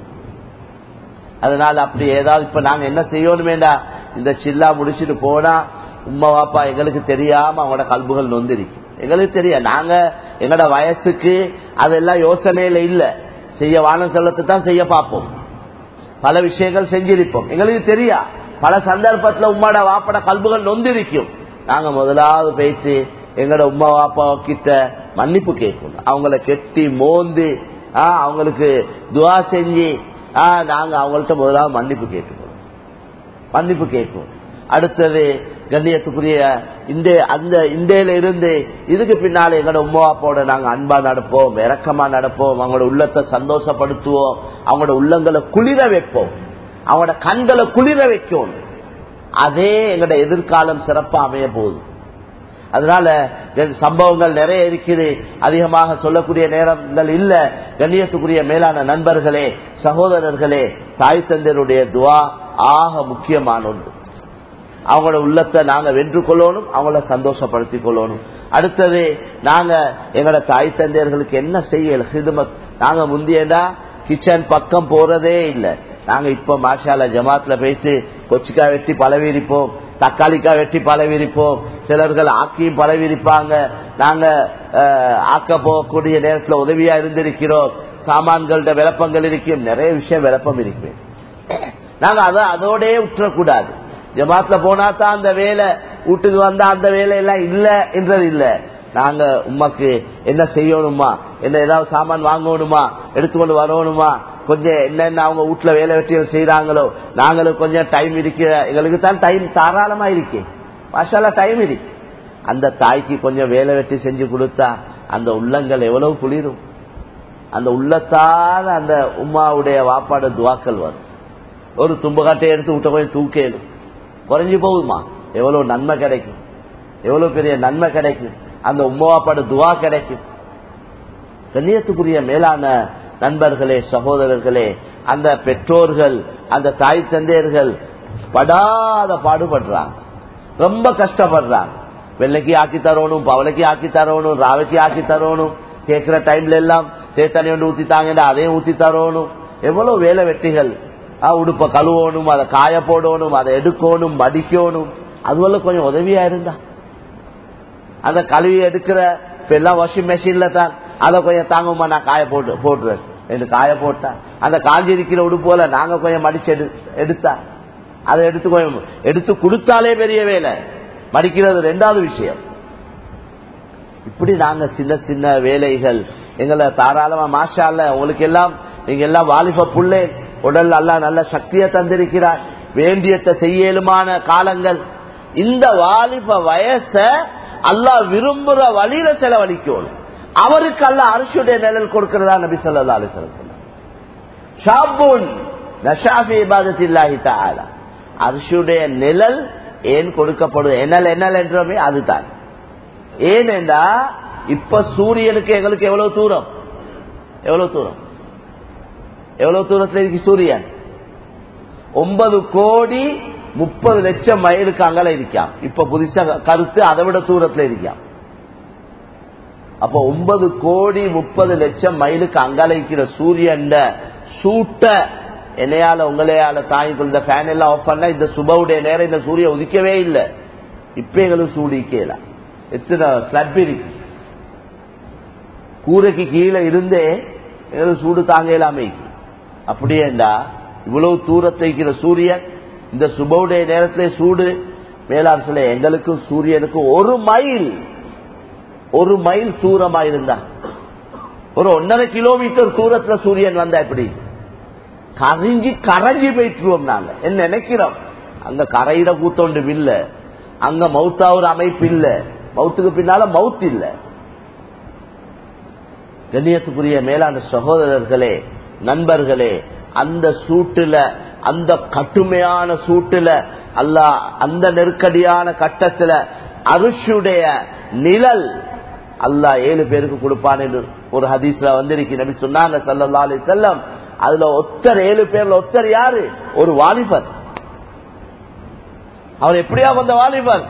அதனால அப்படி ஏதாவது இப்ப நாங்க என்ன செய்யணுமேடா இந்த சில்லா முடிச்சுட்டு போனா உம்மா வாப்பா எங்களுக்கு தெரியாம அவங்களோட கல்புகள் நொந்திருக்கு எங்களுக்கு தெரியும் நாங்க எங்களோட வயசுக்கு அதெல்லாம் யோசனையில இல்ல செய்ய வானம் செல்லத்தை தான் செய்ய பார்ப்போம் பல விஷயங்கள் செஞ்சிருப்போம் எங்களுக்கு தெரியா பல சந்தர்ப்பத்துல உம்மாட வாப்பட கல்புகள் நொந்திருக்கும் நாங்க முதலாவது பேசி எங்களோட உம்மா வாப்பா கிட்ட மன்னிப்பு கேட்கணும் அவங்கள கெட்டி மோந்து ஆ, அவங்களுக்கு துவா செஞ்சு ஆ, நாங்க அவங்கள்ட்ட முதலாவது மன்னிப்பு கேட்டுக்கணும் மன்னிப்பு கேட்கும் அடுத்தது கண்ணியத்துக்குரிய இந்த அந்த இந்தியில இருந்து இதுக்கு பின்னால எங்களோட உம்மா அப்பாவோட நாங்க அன்பா நடப்போம் இறக்கமா நடப்போம் அவங்களோட உள்ளத்தை சந்தோஷப்படுத்துவோம் அவங்களோட உள்ளங்களை குளிர வைப்போம் அவங்களோட கண்களை குளிர வைக்கும் அதே எங்களோட எதிர்காலம் சிறப்பா அமைய போகுது அதனால இந்த சம்பவங்கள் நிறைய இருக்குது அதிகமாக சொல்லக்கூடிய நேரங்கள் இல்ல கண்ணியத்துக்குரிய மேலான நண்பர்களே சகோதரர்களே தாய் தந்தையருடைய துவா ஆக முக்கியமான ஒன்று அவங்களோட உள்ளத்தை நாங்க வென்று கொள்ளணும் அவங்கள சந்தோஷப்படுத்திக் கொள்ளணும் அடுத்தது நாங்க எங்களோட தாய் தந்தையர்களுக்கு என்ன செய்யல ஹிதுமத் நாங்க முந்தியடா கிச்சன் பக்கம் போறதே இல்ல நாங்க இப்ப மாஷால ஜமாத்ல போயிட்டு கொச்சிக்காய் வெட்டி பழவிரிப்போம் தக்காளிக்காய் வெட்டி பழவிரிப்போம் சிலர்கள் ஆக்கியும் பழவிரிப்பாங்க நாங்க அஹ், ஆக்க போகக்கூடிய நேரத்துல உதவியா இருந்திருக்கிறோம் சாமான்களோட விளப்பங்கள் இருக்கும் நிறைய விஷயம் விளப்பம் இருக்கு நாங்க அத அதோடயே விட்டுறக்கூடாது ஜமாத்ல போனா தான் அந்த வேலை வீட்டுக்கு வந்தா அந்த வேலை எல்லாம் இல்ல என்றது இல்ல நாங்க உமாக்கு என்ன செய்யணுமா என்ன ஏதாவது சாமான் வாங்கணுமா எடுத்துக்கொண்டு வரணுமா கொஞ்சம் என்னென்ன அவங்க வீட்டுல வேலை வெட்டிகள் செய்யறாங்களோ நாங்களும் கொஞ்சம் டைம் இருக்கிற எங்களுக்கு தான் டைம் தாராளமா இருக்கு மாஷாலா டைம் இருக்கு அந்த தாய்க்கு கொஞ்சம் வேலை வெட்டி செஞ்சு கொடுத்தா அந்த உள்ளங்கள் எவ்வளவு குளிரும் அந்த உள்ளத்தால் அந்த உமாவுடைய வாப்பாடு துவாக்கள் வரும் ஒரு தும்புகாட்டை எடுத்து விட்ட போய் தூக்கேலும் குறைஞ்சு போகுமா எவ்வளவு நன்மை கிடைக்கும் எவ்வளவு பெரிய நன்மை கிடைக்கும் அந்த உம்மாவாப்பாடு துவா கிடைக்கும் கண்ணியத்துக்குரிய மேலான நண்பர்களே சகோதரர்களே அந்த பெற்றோர்கள் அந்த தாய் தந்தையர்கள் படாத பாடுபடுறாங்க ரொம்ப கஷ்டப்படுறாங்க வெள்ளைக்கு ஆக்கி தரணும் பவளைக்கு ஆக்கி தரணும் ராவைக்கு ஆக்கி தரணும் கேட்கிற டைம்ல எல்லாம் தேத்தனி ஒன்று ஊத்தி தாங்கன்னா அதையும் ஊத்தி தரணும் எவ்வளவு வேலை வெட்டிகள் ஆ, உடுப்ப கழுவணும் அதை காய போடணும் அதை எடுக்கணும் மடிக்கணும் அதுவெல்லாம் கொஞ்சம் உதவியா இருந்தா அந்த கழுவி எடுக்கிற இப்ப எல்லாம் வாஷிங் மெஷின்ல தான் அதை கொஞ்சம் தாங்குமா நான் காய போட்டு போட்டுறேன் என்று காய போட்டா அந்த காஞ்சி இருக்கிற உடுப்போல நாங்க கொஞ்சம் மடிச்சு எடு எடுத்தா அதை எடுத்து கொஞ்சம் எடுத்து கொடுத்தாலே பெரிய வேலை மடிக்கிறது ரெண்டாவது விஷயம் இப்படி நாங்க சின்ன சின்ன வேலைகள் எங்களை தாராளமா மாஷா அல்ல உங்களுக்கு எல்லாம் நீங்க எல்லாம் வாலிப புள்ளே உடல் அல்ல நல்ல சக்தியை தந்திருக்கிறார் வேண்டியத்தை செய்யலுமான காலங்கள் இந்த வாலிப வயச அல்லாஹ் விரும்புற வழியில செலவழிக்கணும் அவருக்கு அல்ல அரசுடைய நிழல் கொடுக்கிறதா நபி சொல்லா அலிசலம் ஷாபுன் நஷாஃபி இபாதத்தில்லாஹி தஆலா அரிசியுடைய நிழல் ஏன் கொடுக்கப்படும் என்னல் என்னல் என்றோமே அதுதான் ஏனென்றா இப்ப சூரியனுக்கு எங்களுக்கு எவ்வளவு தூரம் எவ்வளவு தூரம் எவ்வளவு தூரத்தில் இருக்கு சூரியன் ஒன்பது கோடி முப்பது லட்சம் மைலுக்கு அங்கல இருக்காம் இப்ப புதுசா கருத்து அதை விட தூரத்தில் இருக்காம் அப்ப ஒன்பது கோடி முப்பது லட்சம் மைலுக்கு அங்கால இருக்கிற சூரியன் சூட்ட என்னையால உங்களையால தாங்கிக்கொள்ள இந்த ஃபேன் எல்லாம் ஆஃப் பண்ணா இந்த சுபவுடைய நேரம் இந்த சூரியன் உதிக்கவே இல்லை இப்ப எங்களுக்கு சூடிக்கல எத்தனை ஸ்லப் இருக்கு கூரைக்கு கீழே இருந்தே எங்களுக்கு சூடு தாங்க இல்லாம அப்படியேண்டா இவ்வளவு தூரத்தை இருக்கிற சூரியன் இந்த சுபவுடைய நேரத்திலே சூடு மேலார் சொல்ல எங்களுக்கும் சூரியனுக்கும் ஒரு மைல் ஒரு மைல் தூரமா இருந்தா ஒரு ஒன்னரை கிலோமீட்டர் தூரத்துல சூரியன் வந்தா எப்படி கரைஞ்சி கரைஞ்சி போயிட்டுருவோம் நாங்க என்ன நினைக்கிறோம் அங்க கரையிட கூத்தொண்டு இல்ல அங்க மவுத்தா ஒரு அமைப்பு இல்ல மவுத்துக்கு பின்னால மவுத் இல்ல கண்ணியத்துக்குரிய மேலான சகோதரர்களே நண்பர்களே அந்த சூட்டுல அந்த கட்டுமையான சூட்டுல அல்லா அந்த நெருக்கடியான கட்டத்துல அரிசுடைய நிழல் அல்லாஹ் ஏழு பேருக்கு கொடுப்பான் என்று ஒரு ஹதீஸ்ல வந்திருக்கு நபி சொன்னாங்க சல்லா அலி செல்லம் அதுல ஒத்தர் ஏழு பேர்ல ஒத்தர் யாரு ஒரு வாலிபர் அவர் எப்படியா வந்த வாலிபர்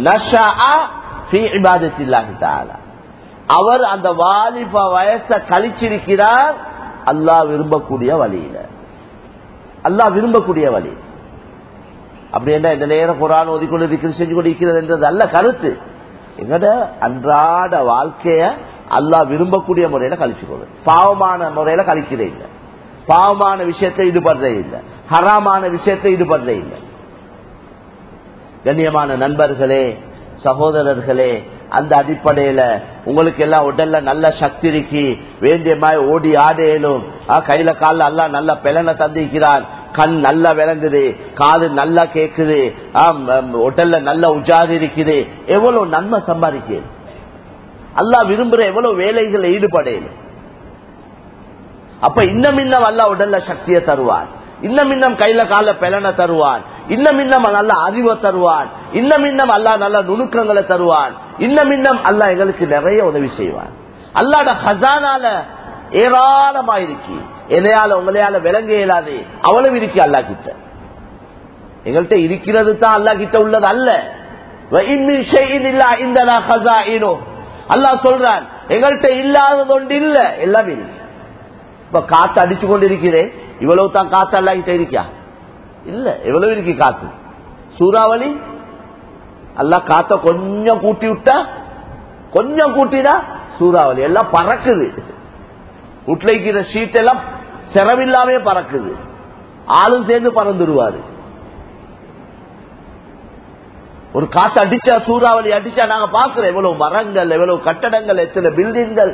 அவர் அந்த வாலிப வயச கழிச்சிருக்கிறார் அல்லாஹ் விரும்பக்கூடிய வழியில அல்லாஹ் விரும்பக்கூடிய வழி அப்படி என்ன இந்த நேரம் குரான் ஒதுக்கொண்டு இருக்கிறது செஞ்சு கொண்டு இருக்கிறது என்றது அல்ல கருத்து எங்கட அன்றாட வாழ்க்கைய அல்லாஹ் விரும்பக்கூடிய முறையில கழிச்சுக்கொள்ளு பாவமான முறையில கழிக்கிறே இல்லை பாவமான விஷயத்தை ஈடுபடுறே இல்லை ஹராமான விஷயத்தை ஈடுபடுறே இல்லை கண்ணியமான நண்பர்களே சகோதரர்களே அந்த அடிப்படையில உங்களுக்கு எல்லாம் உடல்ல நல்ல சக்தி இருக்கு வேண்டிய மாதிரி ஓடி ஆடேலும் கையில கால எல்லாம் நல்ல பிளனை தந்திக்கிறான் கண் நல்லா விளங்குது காது நல்லா கேக்குது உடல்ல நல்ல உஜாது இருக்குது எவ்வளவு நன்மை சம்பாதிக்கு அல்லா விரும்புற எவ்வளவு வேலைகளை ஈடுபடையில அப்ப இன்னும் இன்னும் அல்லா உடல்ல சக்தியை தருவான் இன்னும் இன்னும் கையில கால பிளனை தருவான் இன்னும் இன்னும் நல்ல அறிவை தருவான் இன்னும் இன்னும் அல்லா நல்ல நுணுக்கங்களை தருவான் இன்னும் இன்னும் அல்லா எங்களுக்கு நிறைய உதவி செய்வான் அல்லாட ஹசானால ஏராளமா இருக்கு என்னையால உங்களையால விளங்க இயலாது அவ்வளவு இருக்கு அல்லா கிட்ட எங்கள்கிட்ட இருக்கிறது தான் அல்லா கிட்ட உள்ளது அல்ல அல்லா சொல்றான் எங்கள்கிட்ட இல்லாதது ஒன்று இல்ல எல்லாமே இருக்கு இப்ப காத்து அடிச்சு கொண்டு இருக்கிறேன் இவ்வளவு தான் காத்து அல்லா கிட்ட இருக்கா இல்ல எவ்வளவு இருக்கு காத்து சூறாவளி அல்ல காத்த கொஞ்சம் கூட்டி விட்டா கொஞ்சம் கூட்டினா சூறாவளி எல்லாம் பறக்குது வீட்டுல இருக்கிற ஷீட் எல்லாம் செலவில்லாமே பறக்குது ஆளும் சேர்ந்து பறந்துடுவாரு ஒரு காத்து அடிச்சா சூறாவளி அடிச்சா நாங்க பாக்குறோம் எவ்வளவு மரங்கள் எவ்வளவு கட்டடங்கள் எத்தனை பில்டிங்கள்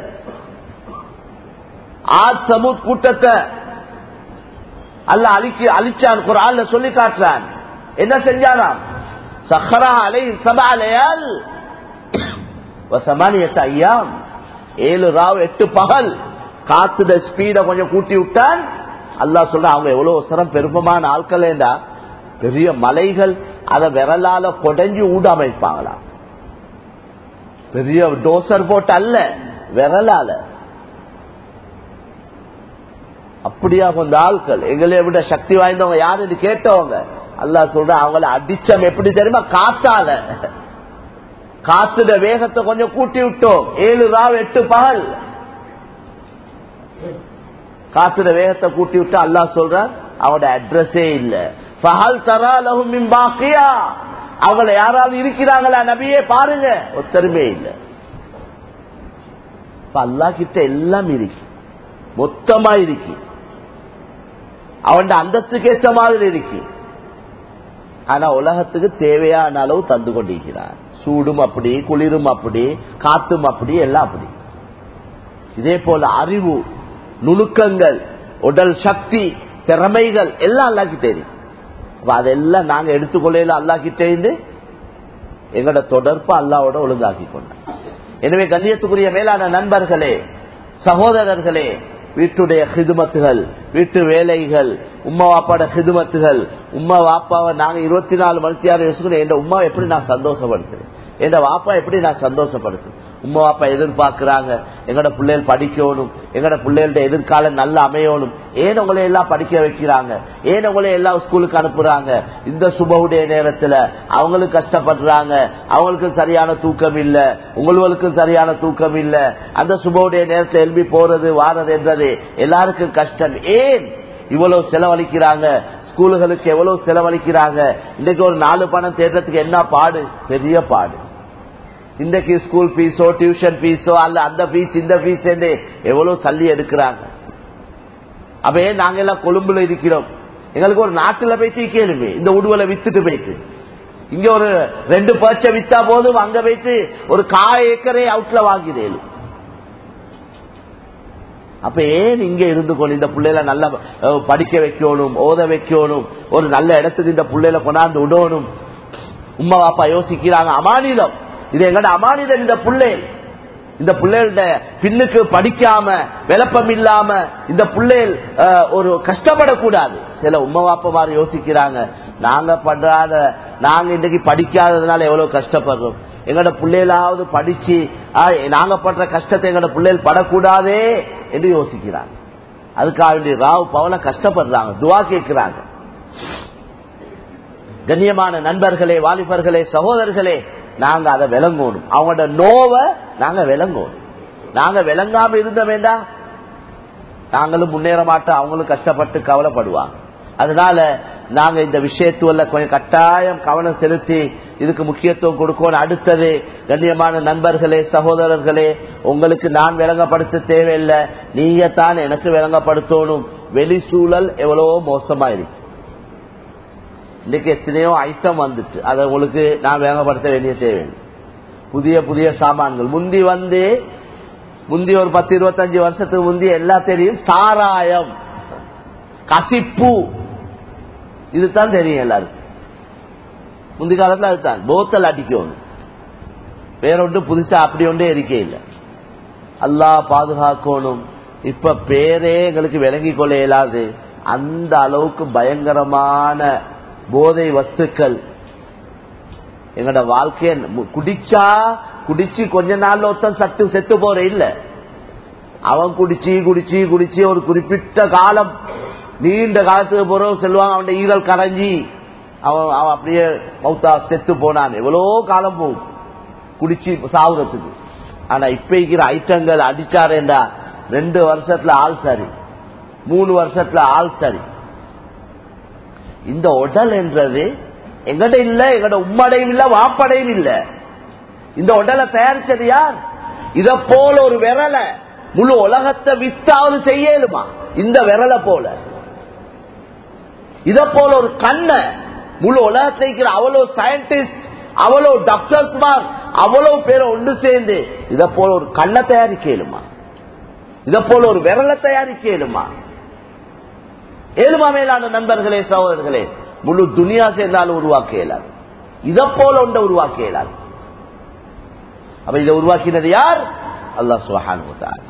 ஆத் சமூத் கூட்டத்தை அல்ல அழிக்க அழிச்சான் குரான்ல சொல்லி காட்டுறான் என்ன செஞ்சாராம் சஹரா அலை சபாலயால் சமானியத்த ஐயாம் ஏழு ராவ் எட்டு பகல் காத்துட ஸ்பீட கொஞ்சம் கூட்டி விட்டான் அல்லா சொல்ற அவங்க எவ்வளவு சிரம் பெருமமான ஆட்களேண்டா பெரிய மலைகள் அதை விரலால கொடைஞ்சு ஊட அமைப்பாங்களாம் பெரிய டோசர் போட்டு அல்ல விரலால அப்படியா கொஞ்ச ஆட்கள் எங்களை விட சக்தி வாய்ந்தவங்க யாருன்னு கேட்டவங்க அல்லா சொல்ற அவங்கள அடிச்சம் எப்படி தெரியுமா காத்தால காத்துட வேகத்தை கொஞ்சம் கூட்டி விட்டோம் ஏழு ராவ் எட்டு பகல் காத்துட வேகத்தை கூட்டி விட்டு அல்லா சொல்ற அவனோட அட்ரஸே இல்ல பகல் தரா லகும் பாக்கியா அவங்கள யாராவது இருக்கிறாங்களா நபியே பாருங்க ஒத்தருமே இல்லை அல்லா கிட்ட எல்லாம் இருக்கு மொத்தமா இருக்கு அவன் அந்தத்துக்கு ஏற்ற மாதிரி இருக்கு ஆனா உலகத்துக்கு தேவையான அளவு தந்து கொண்டிருக்கிறான் சூடும் அப்படி குளிரும் அப்படி காத்தும் அப்படி எல்லாம் அப்படி இதே போல அறிவு நுணுக்கங்கள் உடல் சக்தி திறமைகள் எல்லாம் அல்லாக்கிட்டே இருக்கு அதெல்லாம் நாங்க எடுத்துக்கொள்ள அல்லாக்கிட்டே இருந்து எங்களோட தொடர்பு அல்லாவோட ஒழுங்காக்கி கொண்டோம் எனவே கண்ணியத்துக்குரிய மேலான நண்பர்களே சகோதரர்களே வீட்டுடைய ஹிதுமத்துகள் வீட்டு வேலைகள் உம்மா வாப்பாட ஹிதுமத்துகள் உம்மா வாப்பாவை நாங்க இருபத்தி நாலு மணித்தியாரம் யோசிக்கணும் என் உமா எப்படி நான் சந்தோஷப்படுத்துறேன் என் வாப்பா எப்படி நான் சந்தோஷப்படுத்துறேன் உம்மா வாப்பா எதிர்பார்க்கிறாங்க எங்கட பிள்ளைகள் படிக்கணும் எங்கட பிள்ளைகளோட எதிர்காலம் நல்லா அமையணும் ஏன் உங்களை எல்லாம் படிக்க வைக்கிறாங்க ஏன் உங்களை எல்லாம் ஸ்கூலுக்கு அனுப்புறாங்க இந்த சுபவுடைய நேரத்துல அவங்களுக்கு கஷ்டப்படுறாங்க அவங்களுக்கு சரியான தூக்கம் இல்ல உங்களுக்கு சரியான தூக்கம் இல்ல அந்த சுபவுடைய நேரத்துல எழுப்பி போறது வாரது என்றது எல்லாருக்கும் கஷ்டம் ஏன் இவ்வளவு செலவழிக்கிறாங்க ஸ்கூலுகளுக்கு எவ்வளவு செலவழிக்கிறாங்க இன்னைக்கு ஒரு நாலு பணம் தேடுறதுக்கு என்ன பாடு பெரிய பாடு இன்றைக்கு ஸ்கூல் பீஸோ டியூஷன் பீஸோ அல்ல அந்த பீஸ் இந்த பீஸ் எவ்வளவு சல்லி எடுக்கிறாங்க அப்ப ஏன் நாங்க எல்லாம் கொழும்புல இருக்கிறோம் எங்களுக்கு ஒரு நாட்டுல போயிட்டு கேளுமே இந்த உடுவலை வித்துட்டு போயிட்டு இங்க ஒரு ரெண்டு பர்ச்சை வித்தா போதும் அங்க போயிட்டு ஒரு கா ஏக்கரே அவுட்ல வாங்கினேன் அப்ப ஏன் இங்க இருந்து கொண்டு இந்த பிள்ளைல நல்லா அஹ், படிக்க வைக்கணும் ஓத வைக்கணும் ஒரு நல்ல இடத்துக்கு இந்த பிள்ளைல கொண்டாந்து விடணும் உம்மா பாப்பா யோசிக்கிறாங்க அமானிதம் இது எங்கட அமானிதம் இந்த பிள்ளை இந்த பிள்ளைகள பின்னுக்கு படிக்காம விளப்பம் இல்லாம இந்த பிள்ளைகள் அஹ், ஒரு கஷ்டப்படக்கூடாது சில உம்மா பாப்பா மாதிரி யோசிக்கிறாங்க நாங்க பண்றாத நாங்க இன்றைக்கு படிக்காததுனால எவ்வளவு கஷ்டப்படுறோம் எங்கட பிள்ளைகளாவது படிச்சு ஆ, நாங்க படுற கஷ்டத்தை எங்கட பிள்ளைகள் படக்கூடாதே என்று யோசிக்கிறாங்க அதுக்காக வேண்டிய ராவ் பவல கஷ்டப்படுறாங்க துவா கேட்கிறாங்க கண்ணியமான நண்பர்களே வாலிபர்களே சகோதரர்களே நாங்க அதை விளங்கணும் அவங்களோட நோவை நாங்க விளங்கணும் நாங்க விளங்காம இருந்த வேண்டாம் நாங்களும் முன்னேற மாட்டோம் அவங்களும் கஷ்டப்பட்டு கவலைப்படுவாங்க அதனால நாங்க இந்த விஷயத்துல கொஞ்சம் கட்டாயம் கவனம் செலுத்தி இதுக்கு முக்கியத்துவம் கொடுக்கணும் அடுத்தது கண்ணியமான நண்பர்களே சகோதரர்களே உங்களுக்கு நான் விளங்கப்படுத்த தேவையில்லை நீங்க தான் எனக்கு விளங்கப்படுத்தணும் வெளி சூழல் எவ்வளவோ மோசமா இருக்கு இன்னைக்கு எத்தனையோ ஐட்டம் வந்துட்டு அதை உங்களுக்கு நான் விளங்கப்படுத்த வேண்டிய தேவையில்லை புதிய புதிய சாமான்கள் முந்தி வந்து முந்தி ஒரு பத்து இருபத்தஞ்சு வருஷத்துக்கு முந்தி எல்லாம் தெரியும் சாராயம் கசிப்பு இதுதான் தெரியும் எல்லாருக்கும் முந்தி காலத்துல அதுதான் போத்தல் அடிக்கணும் வேற ஒன்று புதுசா அப்படி ஒன்றே இருக்கே இல்லை அல்லாஹ் பாதுகாக்கணும் இப்ப பேரே எங்களுக்கு விளங்கி கொள்ள இயலாது அந்த அளவுக்கு பயங்கரமான போதை வஸ்துக்கள் எங்களோட வாழ்க்கைய மு- குடிச்சா குடிச்சு கொஞ்ச நாள்ல ஒருத்தன் சத்து செத்து போற இல்ல அவன் குடிச்சு குடிச்சு குடிச்சு ஒரு குறிப்பிட்ட காலம் நீண்ட காலத்துக்கு போறோம் செல்வாங்க அவன் ஈரல் கரைஞ்சி அவன் அவன் அப்படியே மௌத்தா செத்து போனான் எவ்வளோ காலம் போகும் குடிச்சு சாவுறதுக்கு ஆனா இப்ப இருக்கிற ஐட்டங்கள் அடிச்சாரேண்டா ரெண்டு வருஷத்துல ஆள் சரி மூணு வருஷத்துல ஆள் சரி இந்த உடல் என்றது எங்கட இல்ல எங்கட உம்மடையும் இல்ல வாப்படையும் இல்ல இந்த உடலை தயாரிச்சது யார் இத போல ஒரு விரலை முழு உலகத்தை வித்தாவது செய்யலுமா இந்த விரலை போல இத போல ஒரு கண்ணை முழு உலகத்தை இருக்கிற அவ்வளவு சயின்டிஸ்ட் அவ்வளவு டாக்டர்ஸ் அவ்வளவு பேரை ஒன்று சேர்ந்து இத போல ஒரு கண்ணை தயாரிக்கலுமா இத போல ஒரு விரலை தயாரிக்கலுமா ஏழுமா மேலான நண்பர்களே சகோதரர்களே முழு துனியா சேர்ந்தாலும் உருவாக்க இயலாது இத போல ஒன்றை உருவாக்க இயலாது அப்ப இதை உருவாக்கினது யார் அல்லாஹ் சுபஹான்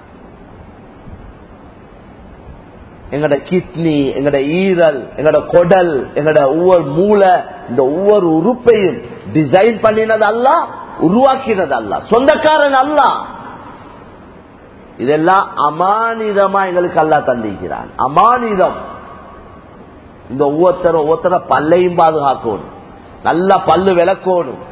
எங்கட கிட்னி எங்கட ஈரல் எங்கட கொடல் எங்கட ஒவ்வொரு மூளை இந்த ஒவ்வொரு உறுப்பையும் டிசைன் பண்ணினது அல்ல உருவாக்கினது அல்ல சொந்தக்காரன் அல்ல இதெல்லாம் அமானிதமா எங்களுக்கு அல்லா தந்திக்கிறான் அமானிதம் இந்த ஒவ்வொருத்தரும் ஒவ்வொருத்தர பல்லையும் பாதுகாக்கணும் நல்லா பல்லு விளக்கணும்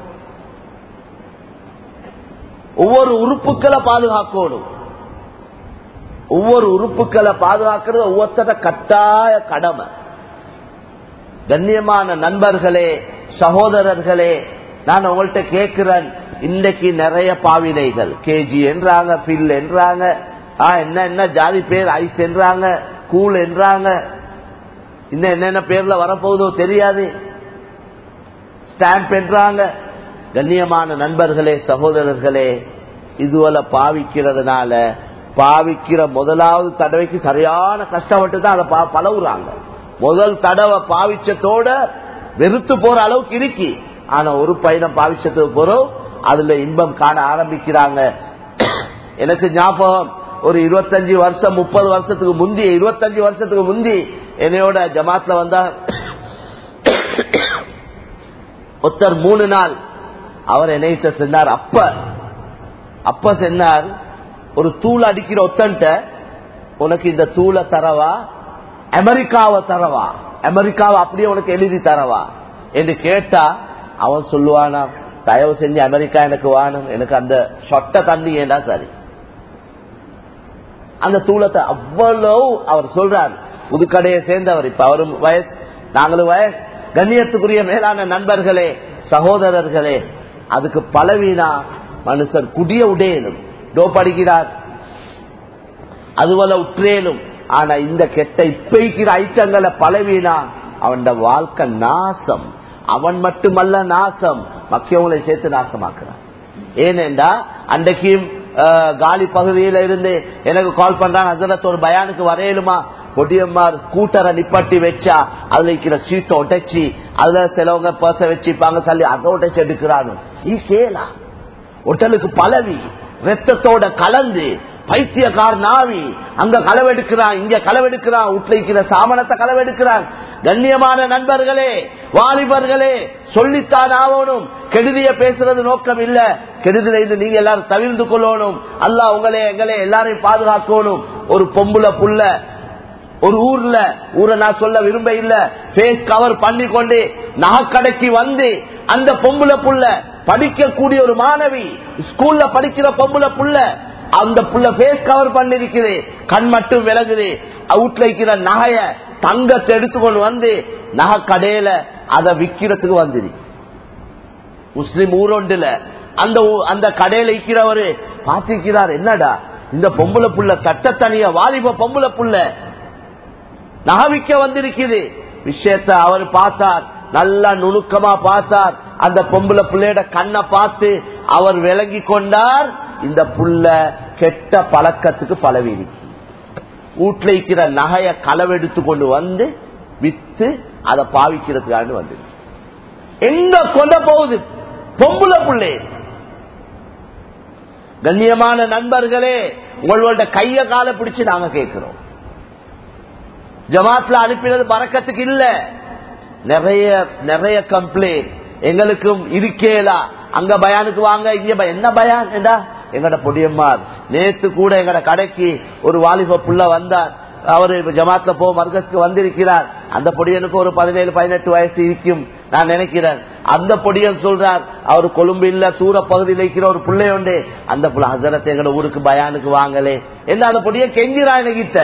ஒவ்வொரு உறுப்புக்களை பாதுகாக்கணும் ஒவ்வொரு உறுப்புக்களை பாதுகாக்கிறது ஒவ்வொருத்தர கட்டாய கடமை கண்ணியமான நண்பர்களே சகோதரர்களே நான் உங்கள்கிட்ட கேட்கிறேன் இன்னைக்கு நிறைய பாவினைகள் கேஜி என்றாங்க பில் என்றாங்க ஆ, என்ன என்ன ஜாதி பேர் ஐஸ் என்றாங்க கூல் என்றாங்க இன்னும் என்னென்ன பேர்ல வரப்போகுதோ தெரியாது ஸ்டாம்ப் என்றாங்க கண்ணியமான நண்பர்களே சகோதரர்களே இதுவரை பாவிக்கிறதுனால பாவிக்கிற முதலாவது தடவைக்கு சரியான கஷ்டப்பட்டு தான் அதை பா- பழகுறாங்க முதல் தடவை பாவிச்சத்தோட வெறுத்து போற அளவுக்கு இருக்கி ஆனா ஒரு பையனை பாவிச்சதுக்கு போறோம் அதுல இன்பம் காண ஆரம்பிக்கிறாங்க எனக்கு ஞாபகம் ஒரு இருபத்தஞ்சு வருஷம் முப்பது வருஷத்துக்கு முந்தி இருபத்தஞ்சு வருஷத்துக்கு முந்தி என்னையோட ஜமாத்ல வந்தா ஒருத்தர் மூணு நாள் அவர் என்னைட்ட சொன்னார் அப்ப அப்ப சொன்னார் ஒரு தூள் அடிக்கிற ஒத்தன்ட்ட உனக்கு இந்த தூளை தரவா அமெரிக்காவை தரவா அமெரிக்காவை அப்படியே உனக்கு எழுதி தரவா என்று கேட்டா அவன் சொல்லுவானா தயவு செஞ்சு அமெரிக்கா எனக்கு வேணும் எனக்கு அந்த சொட்ட தண்ணி ஏண்டா சரி அந்த தூளத்தை அவ்வளவு அவர் சொல்றார் புதுக்கடையை சேர்ந்தவர் இப்ப அவரும் வயசு நாங்களும் வயசு கண்ணியத்துக்குரிய மேலான நண்பர்களே சகோதரர்களே அதுக்கு பலவீனா மனுஷர் குடிய உடையலும் டோப்படிக்கிறார் அதுபோல உற்றேலும் ஆனா இந்த கெட்ட இப்ப இருக்கிற ஐட்டங்களை பலவீனா அவன் வாழ்க்கை நாசம் அவன் மட்டுமல்ல நாசம் மக்கியவங்களை சேர்த்து நாசமாக்குறான் ஏனென்றா அன்றைக்கும் காலி பகுதியில இருந்து எனக்கு கால் பண்றாங்க ஹசரத் ஒரு பயானுக்கு வரையலுமா பொடியம்மார் ஸ்கூட்டரை நிப்பாட்டி வச்சா அதுல இருக்கிற சீட்டை உடைச்சி அதுல சிலவங்க பர்ச வச்சுப்பாங்க சொல்லி அதை உடைச்சு எடுக்கிறானு நீ கேளா ஒட்டலுக்கு பலவி ரத்தத்தோட கலந்து பைத்தியக்கார் நாவி அங்க களவெடுக்கிறான் இங்க களவெடுக்கிறான் உட்லைக்கிற சாமனத்தை களவெடுக்கிறான் கண்ணியமான நண்பர்களே வாலிபர்களே சொல்லித்தான் ஆகணும் கெடுதிய பேசுறது நோக்கம் இல்ல கெடுதில இருந்து நீங்க எல்லாரும் தவிர்த்து கொள்ளணும் அல்ல உங்களே எங்களே எல்லாரையும் பாதுகாக்கணும் ஒரு பொம்புல புள்ள ஒரு ஊர்ல ஊரை நான் சொல்ல விரும்ப இல்ல பேஸ் கவர் பண்ணி கொண்டு நகைக்கடைக்கு வந்து அந்த பொம்புல புள்ள படிக்கக்கூடிய ஒரு மாணவி ஸ்கூல்ல படிக்கிற பொம்புல புள்ள அந்த புள்ள பேஸ் கவர் பண்ணிருக்குது கண் மட்டும் விலகுது அவுட்ல இருக்கிற நகைய தங்கத்தை எடுத்துக்கொண்டு வந்து நகை கடையில அதை விக்கிறதுக்கு வந்துரு முஸ்லிம் ஊரொண்டுல அந்த அந்த கடையில இருக்கிறவரு பாத்திருக்கிறார் என்னடா இந்த பொம்புல புள்ள தட்டத்தனிய வாலிப பொம்புல புள்ள நகவிக்க வந்திருக்குது விஷயத்த அவர் பார்த்தார் நல்லா நுணுக்கமா பார்த்தார் அந்த பொம்புல பிள்ளையோட கண்ணை பார்த்து அவர் விளங்கி கொண்டார் இந்த புள்ள கெட்ட பழக்கத்துக்கு பலவீதி வீட்டுல இருக்கிற நகைய களவெடுத்து கொண்டு வந்து வித்து அதை பாவிக்கிறதுக்காக வந்து எங்க கொண்ட போகுது பொம்புல புள்ளே கண்ணியமான நண்பர்களே உங்களோட கைய கால பிடிச்சு நாங்க கேட்கிறோம் ஜமாத்ல அனுப்பினது பறக்கத்துக்கு இல்ல நிறைய நிறைய கம்ப்ளைண்ட் எங்களுக்கும் இருக்கேலா அங்க பயானுக்கு வாங்க இங்க என்ன பயான் என்றா எங்கட பொடியம்மார் நேத்து கூட எங்கட கடைக்கு ஒரு வாலிப புள்ள வந்தார் அவரு ஜமாத்ல போ மர்கஸ்க்கு வந்திருக்கிறார் அந்த பொடியனுக்கு ஒரு பதினேழு பதினெட்டு வயசு இருக்கும் நான் நினைக்கிறேன் அந்த பொடியன் சொல்றார் அவர் கொழும்பு இல்ல தூர பகுதியில் இருக்கிற ஒரு பிள்ளை உண்டு அந்த புள்ள ஹசரத் எங்கட ஊருக்கு பயானுக்கு வாங்கலே என்ன அந்த பொடியன் கெஞ்சிரா என்கிட்ட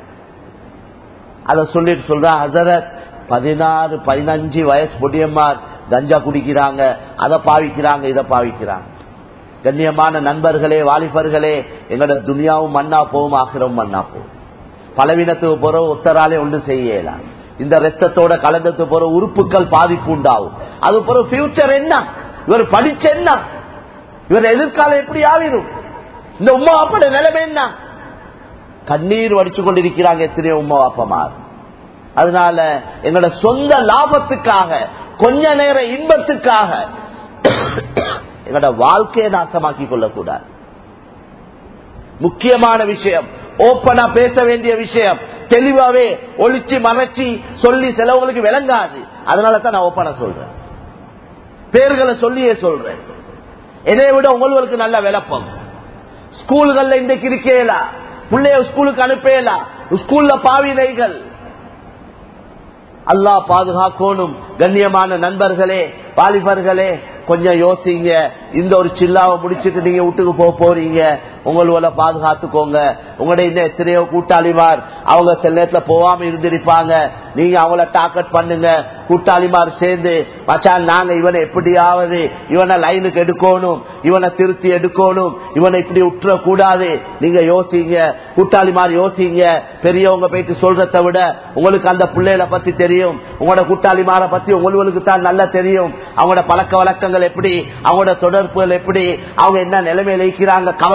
அத சொல்லிட்டு சொல்றா ஹசரத் பதினாறு பதினஞ்சு வயசு பொடியம்மார் கஞ்சா குடிக்கிறாங்க அதை பாவிக்கிறாங்க இதை பாவிக்கிறாங்க கண்ணியமான நண்பர்களே வாலிபர்களே எங்களோட துனியாவும் மண்ணா போகும் ஆக்கிரமும் மண்ணா போகும் பலவீனத்துக்கு போற ஒத்தராலே ஒன்று செய்யலாம் இந்த ரத்தத்தோட கலந்தது போற உறுப்புகள் பாதிப்பு உண்டாகும் அது போற பியூச்சர் என்ன இவர் படிச்ச என்ன இவர் எதிர்காலம் எப்படி ஆவிடும் இந்த உமா அப்பட நிலைமை என்ன கண்ணீர் வடிச்சு கொண்டிருக்கிறாங்க எத்தனையோ உமா அப்பமார் அதனால எங்களோட சொந்த லாபத்துக்காக கொஞ்ச நேர இன்பத்துக்காக எங்களோட வாழ்க்கையை நாசமாக்கி கொள்ளக்கூடாது முக்கியமான விஷயம் ஓப்பனா பேச வேண்டிய விஷயம் தெளிவாவே ஒழிச்சு மறைச்சி சொல்லி சிலவங்களுக்கு விளங்காது அதனால தான் நான் ஓப்பனா சொல்றேன் பேர்களை சொல்லியே சொல்றேன் என்னை விட உங்களுக்கு நல்ல விளப்பம் ஸ்கூல்கள்ல இன்றைக்கு இருக்கேலா பிள்ளைய ஸ்கூலுக்கு அனுப்பலாம் ஸ்கூல்ல பாவினைகள் அல்லாஹ் பாதுகாக்கணும் கண்ணியமான நண்பர்களே வாலிபர்களே கொஞ்சம் யோசிங்க இந்த ஒரு சில்லாவை முடிச்சுட்டு நீங்க வீட்டுக்கு போக போறீங்க உங்களோட பாதுகாத்துக்கோங்க உங்களுடைய இன்னும் எத்தனையோ கூட்டாளிமார் அவங்க சில நேரத்துல போகாம இருந்திருப்பாங்க நீங்க அவங்கள டாக்கெட் பண்ணுங்க கூட்டாளிமார் சேர்ந்து மச்சான் நாங்க இவனை எப்படியாவது இவனை லைனுக்கு எடுக்கணும் இவனை திருத்தி எடுக்கணும் இவனை இப்படி உற்ற கூடாது நீங்க யோசிங்க கூட்டாளிமார் யோசிங்க பெரியவங்க போயிட்டு சொல்றதை விட உங்களுக்கு அந்த பிள்ளைகளை பத்தி தெரியும் உங்களோட கூட்டாளிமார பத்தி உங்களுக்கு தான் நல்லா தெரியும் அவங்களோட பழக்க வழக்கங்கள் எப்படி அவங்களோட தொடர்புகள் எப்படி அவங்க என்ன நிலைமையில இருக்கிறாங்க கவலைப்படுங்க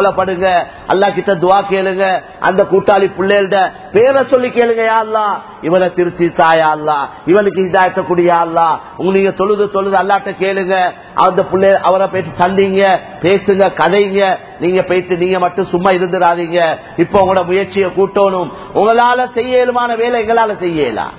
கேளுங்க அல்லா கிட்ட துவா கேளுங்க அந்த கூட்டாளி பிள்ளைகள்ட பேரை சொல்லி கேளுங்க யா அல்லா இவனை திருத்தி தாயா அல்லா இவனுக்கு இதாயத்த கூடியா அல்லா உங்க நீங்க தொழுது தொழுது அல்லாட்ட கேளுங்க அந்த பிள்ளை அவரை போயிட்டு சந்திங்க பேசுங்க கதைங்க நீங்க போயிட்டு நீங்க மட்டும் சும்மா இருந்துடாதீங்க இப்ப உங்களோட முயற்சியை கூட்டணும் உங்களால செய்ய இயலுமான வேலை எங்களால செய்யலாம்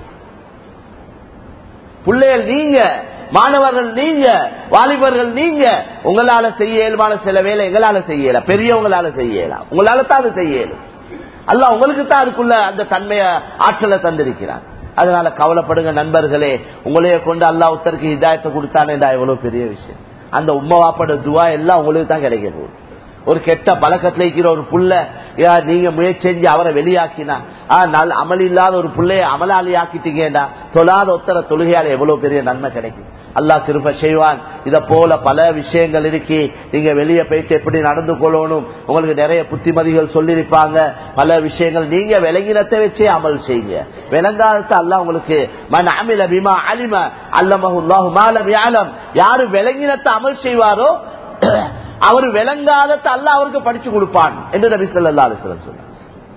பிள்ளைகள் நீங்க மாணவர்கள் நீங்க வாலிபர்கள் நீங்க உங்களால செய்ய இயல்பான சில வேலை எங்களால செய்யல பெரியவங்களால செய்யலாம் உங்களால தான் அது செய்யலும் அல்ல உங்களுக்கு தான் அதுக்குள்ள அந்த தன்மைய ஆற்றலை தந்திருக்கிறார் அதனால கவலைப்படுங்க நண்பர்களே உங்களையே கொண்டு அல்லா உத்தருக்கு இதாயத்தை கொடுத்தானேடா எவ்வளவு பெரிய விஷயம் அந்த உம்மா வாப்பட துவா எல்லாம் உங்களுக்கு தான் கிடைக்கிறது ஒரு கெட்ட பழக்கத்துல இருக்கிற ஒரு புள்ள நீங்க முயற்சி செஞ்சு அவரை வெளியாக்கினா நல்ல அமல் இல்லாத ஒரு பிள்ளைய அமலாளி ஆக்கிட்டீங்கடா தொழாத ஒத்தர தொழுகையால எவ்வளவு பெரிய நன்மை கிடைக்கும் அல்லா கிருப செய்வான் இத போல பல விஷயங்கள் இருக்கு நீங்க வெளியே போயிட்டு எப்படி நடந்து கொள்ளணும் உங்களுக்கு நிறைய புத்திமதிகள் சொல்லியிருப்பாங்க பல விஷயங்கள் நீங்க விளங்கினத்தை வச்சே அமல் செய்யுங்க விளங்காதத்தை அல்ல உங்களுக்கு மன் அமில பிமா அலிம அல்லமஹுல்லாஹு மாலம் யாலம் யாரு விளங்கினத்தை அமல் செய்வாரோ அவர் விளங்காதத்தை அல்ல அவருக்கு படிச்சு கொடுப்பான் என்று நபி சொல்லா அலிஸ்லம் சொன்னார்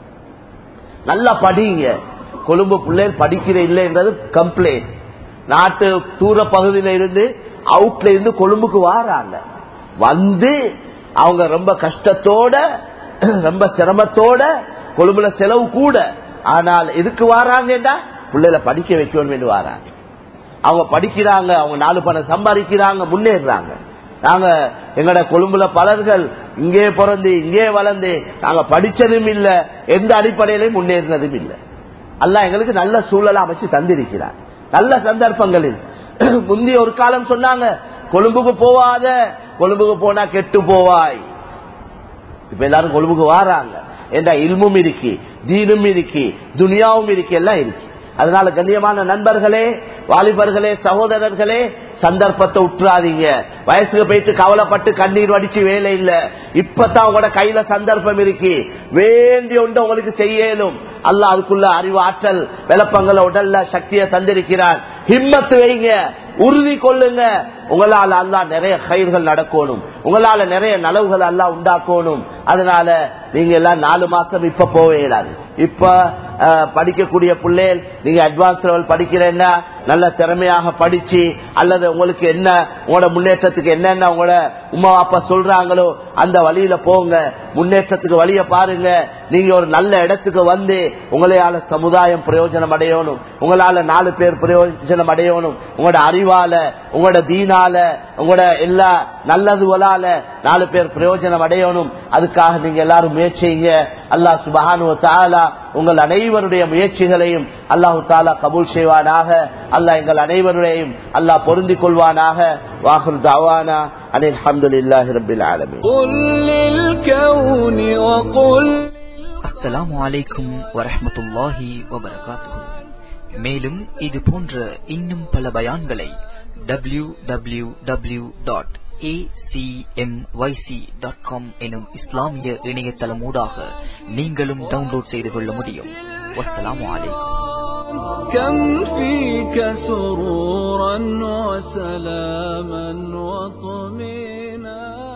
நல்லா படிங்க கொழும்பு பிள்ளைகள் படிக்கிற இல்லைன்றது கம்ப்ளைண்ட் நாட்டு தூர பகுதியில இருந்து அவுட்ல இருந்து கொழும்புக்கு வாராங்க வந்து அவங்க ரொம்ப கஷ்டத்தோட ரொம்ப சிரமத்தோட கொழும்புல செலவு கூட ஆனால் எதுக்கு வாராங்கடா பிள்ளைகளை படிக்க வைக்கணும் என்று வாராங்க அவங்க படிக்கிறாங்க அவங்க நாலு பணம் சம்பாதிக்கிறாங்க முன்னேறாங்க நாங்க எங்கட கொழும்புல பலர்கள் இங்கே பிறந்து இங்கே வளர்ந்து நாங்க படிச்சதும் இல்ல எந்த அடிப்படையிலையும் முன்னேறினதும் இல்ல அல்ல எங்களுக்கு நல்ல சூழலை அமைச்சு தந்திருக்கிறார் நல்ல சந்தர்ப்பங்களில் முந்தைய ஒரு காலம் சொன்னாங்க கொழும்புக்கு போவாத கொழும்புக்கு போனா கெட்டு போவாய் இப்ப எல்லாரும் கொழும்புக்கு வாராங்க என்ற இல்மும் இருக்கு தீனும் இருக்கு துனியாவும் இருக்கு எல்லாம் இருக்கு அதனால கண்ணியமான நண்பர்களே வாலிபர்களே சகோதரர்களே சந்தர்ப்பத்தை உற்றாதீங்க வயசுக்கு போயிட்டு கவலைப்பட்டு கண்ணீர் வடிச்சு வேலை இல்ல இப்பதான் உங்களோட கையில சந்தர்ப்பம் இருக்கு வேண்டி ஒன்று உங்களுக்கு செய்யலும் அல்ல அதுக்குள்ள அறிவு ஆற்றல் விளப்பங்களை உடல்ல சக்தியை தந்திருக்கிறார் ஹிம்மத்து வைங்க உறுதி கொள்ளுங்க உங்களால அல்லா நிறைய கயிர்கள் நடக்கணும் உங்களால நிறைய நலவுகள் எல்லாம் உண்டாக்கணும் அதனால நீங்க எல்லாம் நாலு மாசம் இப்ப போவே இயலாது இப்ப படிக்கக்கூடிய பிள்ளைகள் நீங்க அட்வான்ஸ் லெவல் படிக்கிறேன்னா நல்ல திறமையாக படிச்சு அல்லது உங்களுக்கு என்ன உங்களோட முன்னேற்றத்துக்கு என்னென்ன உங்களோட உமா அப்பா சொல்றாங்களோ அந்த வழியில போங்க முன்னேற்றத்துக்கு வழிய பாருங்க நீங்க ஒரு நல்ல இடத்துக்கு வந்து உங்களால சமுதாயம் பிரயோஜனம் அடையணும் உங்களால நாலு பேர் பிரயோஜனம் அடையணும் உங்களோட அறிவால உங்களோட தீனால உங்களோட எல்லா நல்லதுவலால நாலு பேர் பிரயோஜனம் அடையணும் அதுக்காக நீங்க எல்லாரும் முயற்சிங்க அல்லா சுபஹானு தாலா உங்கள் அனைவருடைய முயற்சிகளையும் அல்லாஹு தாலா கபூல் செய்வானாக அல்லாஹ் எங்கள் அனைவருடையும் அல்லாஹ் பொருந்திக் கொள்வானாக வாகுல் தாவானா அனில் அஹமதுல்லாஹி ரபில் ஆலமீன் قل للكون وقل அஸ்ஸலாமு அலைக்கும் வரஹ்மத்துல்லாஹி வபரகாத்துஹு மேலும் இது போன்ற இன்னும் பல பயான்களை டபிள்யூ டபிள்யூ டபிள்யூ டாட் எனும் இஸ்லாமிய இணையதளமூடாக நீங்களும் டவுன்லோட் செய்து கொள்ள முடியும் வஸ்ஸலாமு அலைக்கும் كم فيك سرورا وسلاما وطمينا